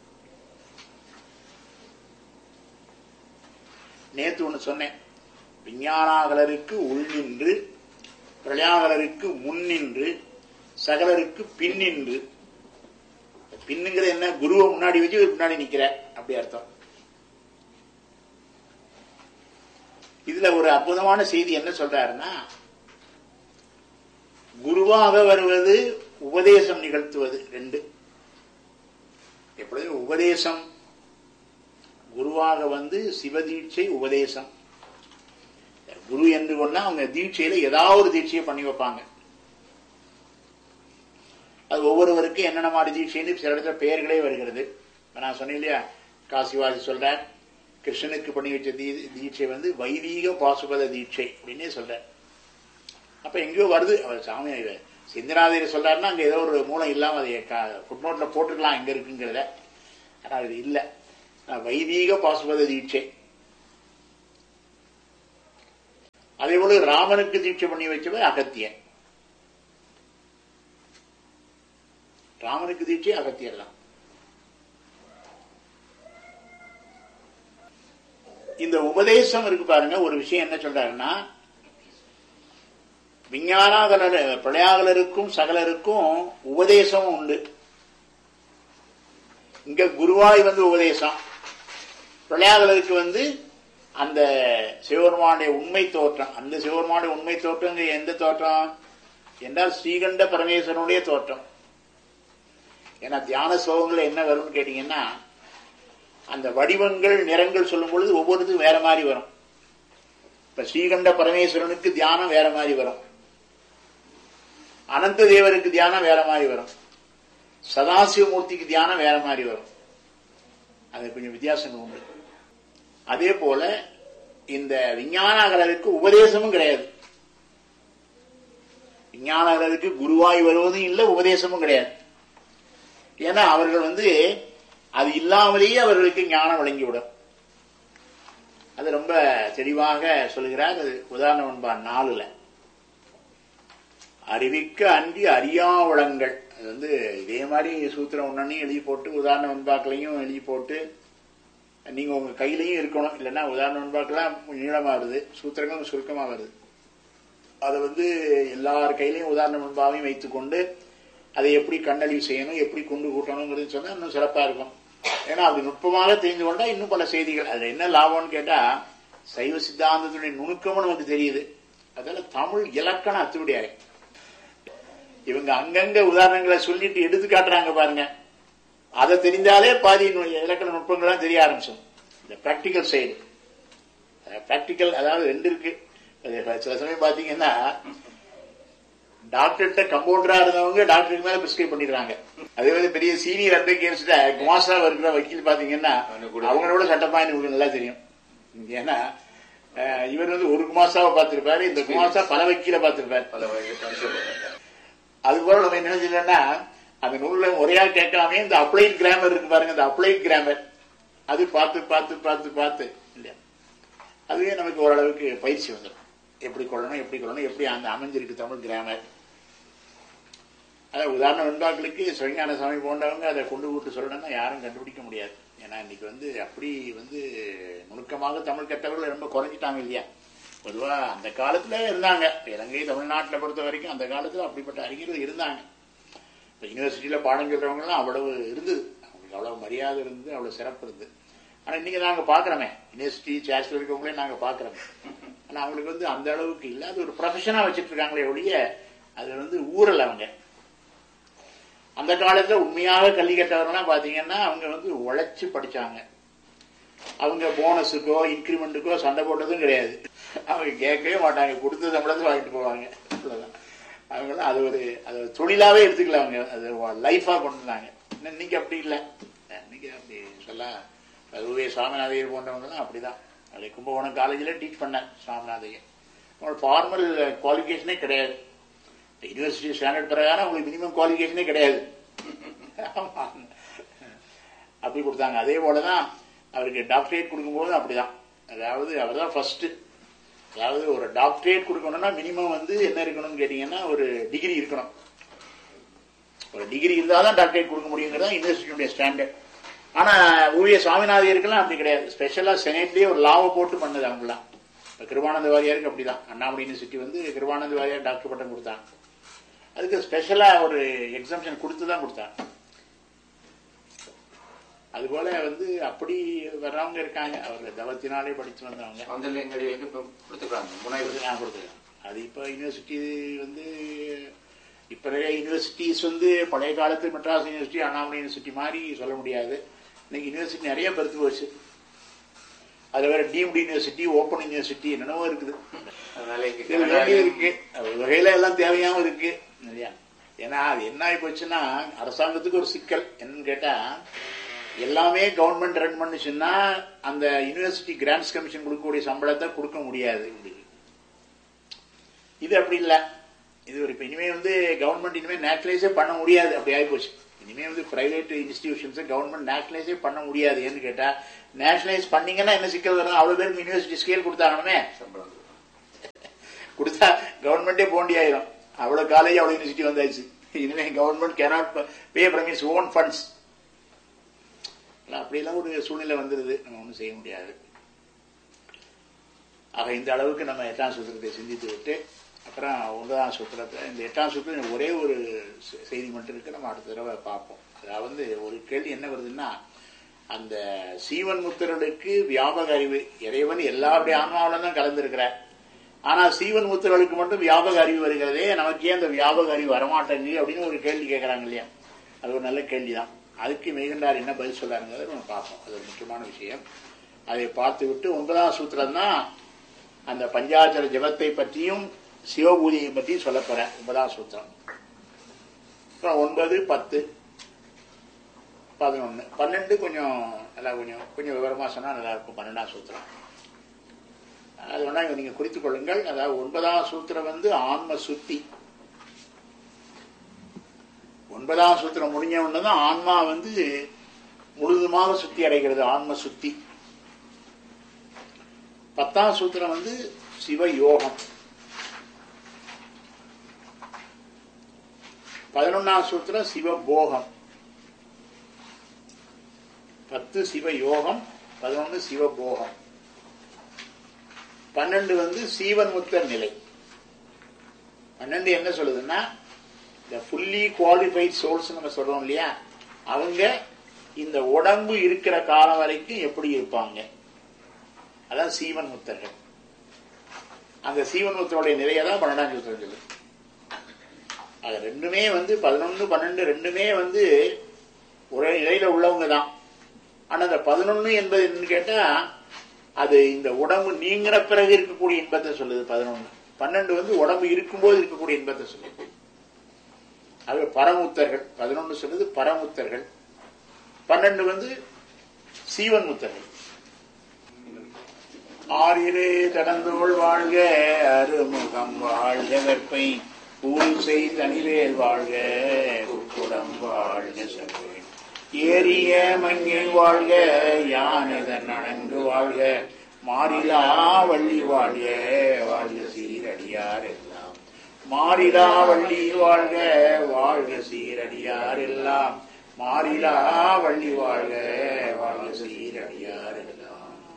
நேத்து ஒண்ணு சொன்னேன் விஞ்ஞானாகலருக்கு உள்நின்று பிரளயாகலருக்கு முன்னின்று சகலருக்கு பின்னின்று பின்னுங்கிறது என்ன குருவை முன்னாடி வச்சு இவர் பின்னாடி நிக்கிற அப்படி அர்த்தம் இதுல ஒரு அற்புதமான செய்தி என்ன சொல்றாருன்னா குருவாக வருவது உபதேசம் நிகழ்த்துவது ரெண்டு எப்பொழுதும் உபதேசம் குருவாக வந்து சிவதீட்சை உபதேசம் குரு என்று கொண்டா அவங்க தீட்சையில ஏதாவது ஒரு தீட்சையை பண்ணி வைப்பாங்க அது ஒவ்வொருவருக்கும் என்னென்ன மாதிரி தீட்சைன்னு சில இடத்துல பெயர்களே வருகிறது இப்ப நான் சொன்னேன் இல்லையா காசிவாசி சொல்றேன் கிருஷ்ணனுக்கு பண்ணி வச்ச தீ தீட்சை வந்து வைதீக பாசுபத தீட்சை அப்படின்னே சொல்றேன் அப்ப எங்கேயோ வருது அவர் சாமி இவர் சிந்தனாதிரி சொல்றாருன்னா அங்க ஏதோ ஒரு மூலம் இல்லாம அதை ஃபுட்நோட்ல போட்டுக்கலாம் எங்க இருக்குங்கிறத ஆனா இது இல்ல ஆனா, வைதீக பாசுபத தீட்சை அதே போல ராமனுக்கு தீட்சை பண்ணி வச்சவர் அகத்தியன் ராமனுக்கு தீட்சை அகத்தியர் தான் இந்த உபதேசம் இருக்கு பாருங்க ஒரு விஷயம் என்ன சொல்றாருன்னா விஞ்ஞானாகலர் பிரளயாகலருக்கும் சகலருக்கும் உபதேசம் உண்டு இங்க குருவாய் வந்து உபதேசம் பிரளயாகலருக்கு வந்து அந்த சிவபெருமானுடைய உண்மை தோற்றம் அந்த சிவபெருமானுடைய உண்மை தோற்றம் இங்க எந்த தோற்றம் என்றால் ஸ்ரீகண்ட பரமேஸ்வரனுடைய தோற்றம் ஏன்னா தியான ஸ்லோகங்கள் என்ன வரும்னு கேட்டீங்கன்னா அந்த வடிவங்கள் நிறங்கள் சொல்லும் பொழுது ஒவ்வொருத்துக்கும் வேற மாதிரி வரும் இப்ப ஸ்ரீகண்ட பரமேஸ்வரனுக்கு தியானம் வேற மாதிரி வரும் அனந்த தேவருக்கு தியானம் வேற மாதிரி வரும் சதாசிவமூர்த்திக்கு தியானம் வேற மாதிரி வரும் அது கொஞ்சம் வித்தியாசங்கள் உண்டு அதே போல இந்த விஞ்ஞானகலருக்கு உபதேசமும் கிடையாது விஞ்ஞானகலருக்கு குருவாய் வருவதும் இல்லை உபதேசமும் கிடையாது ஏன்னா அவர்கள் வந்து அது இல்லாமலேயே அவர்களுக்கு ஞானம் வழங்கிவிடும் அது ரொம்ப தெளிவாக சொல்கிறார் அது உதாரணம் என்பார் நாலுல அறிவிக்க அன்றி அறியாவளங்கள் அது வந்து இதே மாதிரி சூத்திரம் ஒன்னையும் எழுதி போட்டு உதாரண வெண்பாக்களையும் எழுதி போட்டு நீங்க உங்க கையிலையும் இருக்கணும் இல்லைன்னா உதாரண வெண்பாக்கெல்லாம் நீளமா வருது சூத்திரங்களும் சுருக்கமா வருது அதை வந்து எல்லார் கையிலையும் உதாரண வெண்பாவையும் வைத்துக்கொண்டு அதை எப்படி கண்ணழிவு செய்யணும் எப்படி கொண்டு கூட்டணுங்கிறது சொன்னா இன்னும் சிறப்பா இருக்கும் ஏன்னா அப்படி நுட்பமாக தெரிந்து கொண்டா இன்னும் பல செய்திகள் அதுல என்ன லாபம்னு கேட்டா சைவ சித்தாந்தத்துடைய நுணுக்கமும் நமக்கு தெரியுது அதனால தமிழ் இலக்கண அத்துவிடியாரு இவங்க அங்கங்க உதாரணங்களை சொல்லிட்டு எடுத்து காட்டுறாங்க பாருங்க அதை தெரிந்தாலே பாதி நு- இலக்கண நுட்பங்கள்லாம் தெரிய ஆரம்பிச்சோம் இந்த பிராக்டிக்கல் சைடு பிராக்டிக்கல் அதாவது ரெண்டு இருக்கு அது சில சமயம் பாத்தீங்கன்னா டாக்டர்கிட்ட கம்பவுண்டரா இருந்தவங்க டாக்டருக்கு மேல பிரிஸ்கிரைப் பண்ணிடுறாங்க அதே மாதிரி பெரிய சீனியர் அட்வொகேட்ஸ்ட குமாஸ்டா இருக்கிற வக்கீல் பாத்தீங்கன்னா அவங்களோட சட்டமா எனக்கு நல்லா தெரியும் ஏன்னா அஹ், இவர் வந்து ஒரு குமாஸ்தாவை பார்த்திருப்பாரு இந்த குமாஸ்தா பல வக்கீல பார்த்திருப்பாரு அது போல நம்ம என்ன செஞ்சோம்னா அந்த நூல்ல முறையா கேட்காம இந்த அப்ளைட் கிராமர் இருக்கு பாருங்க இந்த அப்ளைட் கிராமர் அது பார்த்து பார்த்து பார்த்து பார்த்து இல்லையா அதுவே நமக்கு ஓரளவுக்கு பயிற்சி வந்துடும் எப்படி கொள்ளணும் எப்படி கொள்ளணும் எப்படி அந்த அமைஞ்சிருக்கு தமிழ் கிராமர் அதாவது உதாரண வெண்பாக்களுக்கு சிவஞான சாமி போன்றவங்க அதை கொண்டு விட்டு சொல்லணும்னா யாரும் கண்டுபிடிக்க முடியாது ஏன்னா இன்னைக்கு வந்து அப்படி வந்து நுணுக்கமாக தமிழ் கற்றவர்கள் ரொம்ப குறைஞ்சிட்டாங்க இல்லையா பொதுவா அந்த காலத்துல இருந்தாங்க இப்ப இலங்கை தமிழ்நாட்டுல பொறுத்த வரைக்கும் அந்த காலத்துல அப்படிப்பட்ட அறிஞர்கள் இருந்தாங்க இப்ப யூனிவர்சிட்டியில பாடம் சொல்றவங்க எல்லாம் அவ்வளவு இருந்தது அவங்களுக்கு அவ்வளவு மரியாதை இருந்தது அவ்வளவு சிறப்பு இருந்தது ஆனா இன்னைக்கு நாங்க பாக்குறோமே யூனிவர்சிட்டி சேர்ஸ்ல இருக்கவங்களே நாங்க பாக்குறோமே ஆனா அவங்களுக்கு வந்து அந்த அளவுக்கு இல்ல அது ஒரு ப்ரொஃபஷனா வச்சிட்டு இருக்காங்களே ஒழிய அது வந்து ஊரல் அவங்க அந்த காலத்துல உண்மையாக கல்வி கற்றவர்கள்லாம் பாத்தீங்கன்னா அவங்க வந்து உழைச்சு படிச்சாங்க அவங்க போனஸுக்கோ இன்கிரிமெண்ட்டுக்கோ சண்டை போட்டதும் கிடையாது அவங்க கேட்கவே மாட்டாங்க கொடுத்த சம்பளத்தை வாங்கிட்டு போவாங்க அவ்வளவுதான் அவங்களாம் அது ஒரு அது ஒரு தொழிலாவே எடுத்துக்கல அவங்க அது லைஃபா கொண்டு வந்தாங்க இன்னும் இன்னைக்கு அப்படி இல்லை இன்னைக்கு அப்படி சொல்ல அதுவே சாமிநாதையர் போன்றவங்கலாம் அப்படிதான் அது கும்பகோணம் காலேஜில் டீச் பண்ணேன் சாமிநாதையர் அவங்களோட ஃபார்மல் குவாலிஃபிகேஷனே கிடையாது யூனிவர்சிட்டி ஸ்டாண்டர்ட் பிரகாரம் உங்களுக்கு மினிமம் குவாலிஃபிகேஷனே கிடையாது ஆமா. அப்படி கொடுத்தாங்க அதே போலதான் அவருக்கு டாக்டரேட் கொடுக்கும்போது அப்படிதான் அதாவது அவர் தான் ஃபர்ஸ்ட் அதாவது ஒரு டாக்டரேட் கொடுக்கணும்னா மினிமம் வந்து என்ன இருக்கணும்னு கேட்டீங்கன்னா ஒரு டிகிரி இருக்கணும் ஒரு டிகிரி இருந்தால் தான் டாக்டரேட் கொடுக்க முடியுங்கிறதா யூனிவர்சிட்டியுடைய ஸ்டாண்டர்ட் ஆனா ஊழிய சுவாமிநாதையருக்கெல்லாம் அப்படி கிடையாது ஸ்பெஷலா செனட்லயே ஒரு லாவை போட்டு பண்ணது அவங்களாம் இப்ப கிருபானந்த வாரியாருக்கு அப்படிதான் அண்ணாமலை யூனிவர்சிட்டி வந்து கிருபானந்த வாரியார் டாக்டர் பட்டம் கொடுத்தாங்க அதுக்கு ஸ்பெஷலா ஒரு எக்ஸாம்ஷன் கொடுத்து தான் கொடுத்தாங்க அதுபோல வந்து அப்படி வர்றவங்க இருக்காங்க அவர் தவத்தினாலே படிச்சு வந்தவங்க சௌந்தர்யங்களுக்கு இப்ப கொடுத்துக்கிறாங்க முனைவர் நான் கொடுத்துருக்கேன் அது இப்போ யூனிவர்சிட்டி வந்து இப்போ நிறைய யூனிவர்சிட்டிஸ் வந்து பழைய காலத்து மெட்ராஸ் யூனிவர்சிட்டி அண்ணாமலை யூனிவர்சிட்டி மாதிரி சொல்ல முடியாது இன்னைக்கு யூனிவர்சிட்டி நிறைய பெருத்து போச்சு அதுல வேற டீம்டு யூனிவர்சிட்டி ஓப்பன் யூனிவர்சிட்டி என்னென்னவோ இருக்குது அதனால இங்க இது வேண்டியது இருக்கு அது ஒரு வகையில எல்லாம் தேவையாவும் இருக்கு நிறையா ஏன்னா அது என்ன ஆகி போச்சுன்னா அரசாங்கத்துக்கு ஒரு சிக்கல் என்னன்னு கேட்டா எல்லாமே கவர்மெண்ட் ரன் பண்ணுச்சுன்னா அந்த யூனிவர்சிட்டி கிராண்ட்ஸ் கமிஷன் கொடுக்கக்கூடிய சம்பளத்தை கொடுக்க முடியாது உங்களுக்கு இது அப்படி இல்லை இது ஒரு இப்ப இனிமே வந்து கவர்மெண்ட் இனிமே நேஷனலைஸே பண்ண முடியாது அப்படி ஆகி போச்சு இனிமே வந்து பிரைவேட் இன்ஸ்டிடியூஷன்ஸை கவர்மெண்ட் நேஷனலைஸே பண்ண முடியாது ஏன்னு கேட்டா நேஷனலைஸ் பண்ணீங்கன்னா என்ன சிக்கல் வரும் அவ்வளவு பேருக்கு யூனிவர்சிட்டி ஸ்கேல் கொடுத்தாங்கன்னு சம்பளம் கொடுத்தா கவர்மெண்டே போண்டி ஆயிரும் அவ்வளவு காலேஜ் அவ்வளவு யூனிவர்சிட்டி வந்தாச்சு இனிமே government cannot pay from is own funds அப்படியெல்லாம் ஒரு சூழ்நிலை வந்துருது நம்ம ஒன்றும் செய்ய முடியாது ஆக இந்த அளவுக்கு நம்ம எட்டாம் சூத்திரத்தை சிந்தித்து விட்டு அப்புறம் ஒன்பதாம் சூத்திரத்தை இந்த எட்டாம் சூத்திரம் ஒரே ஒரு செ- செய்தி மட்டும் இருக்கு நம்ம அடுத்த தடவை பார்ப்போம் அதாவது ஒரு கேள்வி என்ன வருதுன்னா அந்த சீவன் முத்தர்களுக்கு வியாபக அறிவு இறைவன் எல்லாருடைய ஆன்மாவில தான் கலந்திருக்கிறார் ஆனா சீவன் முத்தர்களுக்கு மட்டும் வியாபக அறிவு வருகிறதே நமக்கு ஏன் அந்த வியாபக அறிவு வரமாட்டேங்குது அப்படின்னு ஒரு கேள்வி கேட்கறாங்க இல்லையா அது ஒரு நல்ல கேள்விதான் அதுக்கு மெய்கண்டார் என்ன பதில் சொல்றாருங்கிறத நம்ம பார்ப்போம் அது ஒரு முக்கியமான விஷயம் அதை பார்த்து விட்டு ஒன்பதாம் சூத்திரம் தான் அந்த பஞ்சாச்சர ஜபத்தை பற்றியும் சிவபூதியை பற்றியும் சொல்ல போறேன் ஒன்பதாம் சூத்திரம் அப்புறம் ஒன்பது பத்து பதினொன்னு பன்னெண்டு கொஞ்சம் நல்லா கொஞ்சம் கொஞ்சம் விவரமா சொன்னா நல்லா இருக்கும் பன்னெண்டாம் சூத்திரம் அது வேணா நீங்க குறித்துக் கொள்ளுங்கள் அதாவது ஒன்பதாம் சூத்திரம் வந்து ஆன்ம சுத்தி ஒன்பதாம் சூத்திரம் முடிஞ்ச உடனே தான் ஆன்மா வந்து முழுதுமாக சுத்தி அடைகிறது ஆன்ம சுத்தி பத்தாம் சூத்திரம் வந்து சிவ யோகம் பதினொன்னாம் சூத்திரம் சிவ போகம் பத்து சிவ யோகம் பதினொன்னு சிவ போகம் பன்னெண்டு வந்து சீவன் முத்தர் நிலை பன்னெண்டு என்ன சொல்லுதுன்னா இந்த ஃபுல்லி குவாலிஃபைட் சோல்ஸ் நம்ம சொல்றோம் இல்லையா அவங்க இந்த உடம்பு இருக்கிற காலம் வரைக்கும் எப்படி இருப்பாங்க அதான் சீவன் முத்தர்கள் அந்த சீவன் முத்தருடைய நிலையை தான் பன்னெண்டாம் சூத்திரம் சொல்லுது அது ரெண்டுமே வந்து பதினொன்னு பன்னெண்டு ரெண்டுமே வந்து ஒரே நிலையில உள்ளவங்க தான் ஆனா அந்த பதினொன்னு என்பது என்னன்னு கேட்டா அது இந்த உடம்பு நீங்கிற பிறகு இருக்கக்கூடிய இன்பத்தை சொல்லுது பதினொன்னு பன்னெண்டு வந்து உடம்பு இருக்கும்போது இருக்கக்கூடிய இன்பத்தை சொல்லுது அது பரமுத்தர்கள் பதினொன்னு சொல்லுது பரமுத்தர்கள் பன்னெண்டு வந்து சீவன் முத்தர்கள் ஆறிரு கடந்தோள் வாழ்க அருமுகம் வாழ்க வெப்பை பூசை தனிவேல் வாழ்க குடம் வாழ்க செல்வே ஏறிய மண்ணில் வாழ்க யானதன் நனங்கு வாழ்க மாறிலா வள்ளி வாழ்க வாழ்க சீரடியார் எல்லாம் மாறிலா வள்ளி வாழ்க வாழ்க சீரடியார் எல்லாம் மாறிலா வள்ளி வாழ்க வாழ்க சீரடியார் எல்லாம்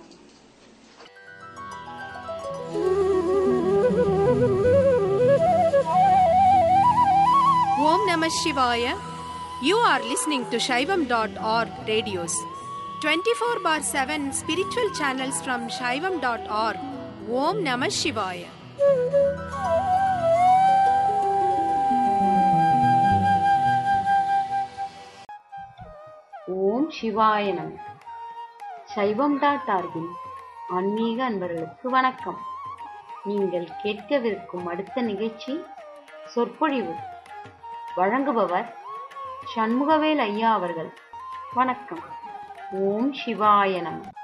Om Namah Shivaya. You are listening to Shaivam.org radios. 24 bar 7 spiritual channels from Shaivam.org. Om Namah Shivaya. ஓம் சிவாய நம சைவம் டாட் ஆர்கின் ஆன்மீக அன்பர்களுக்கு வணக்கம் நீங்கள் கேட்கவிருக்கும் அடுத்த நிகழ்ச்சி சொற்பொழிவு வழங்குபவர் சண்முகவேல் ஐயா அவர்கள் வணக்கம் ஓம் சிவாய நம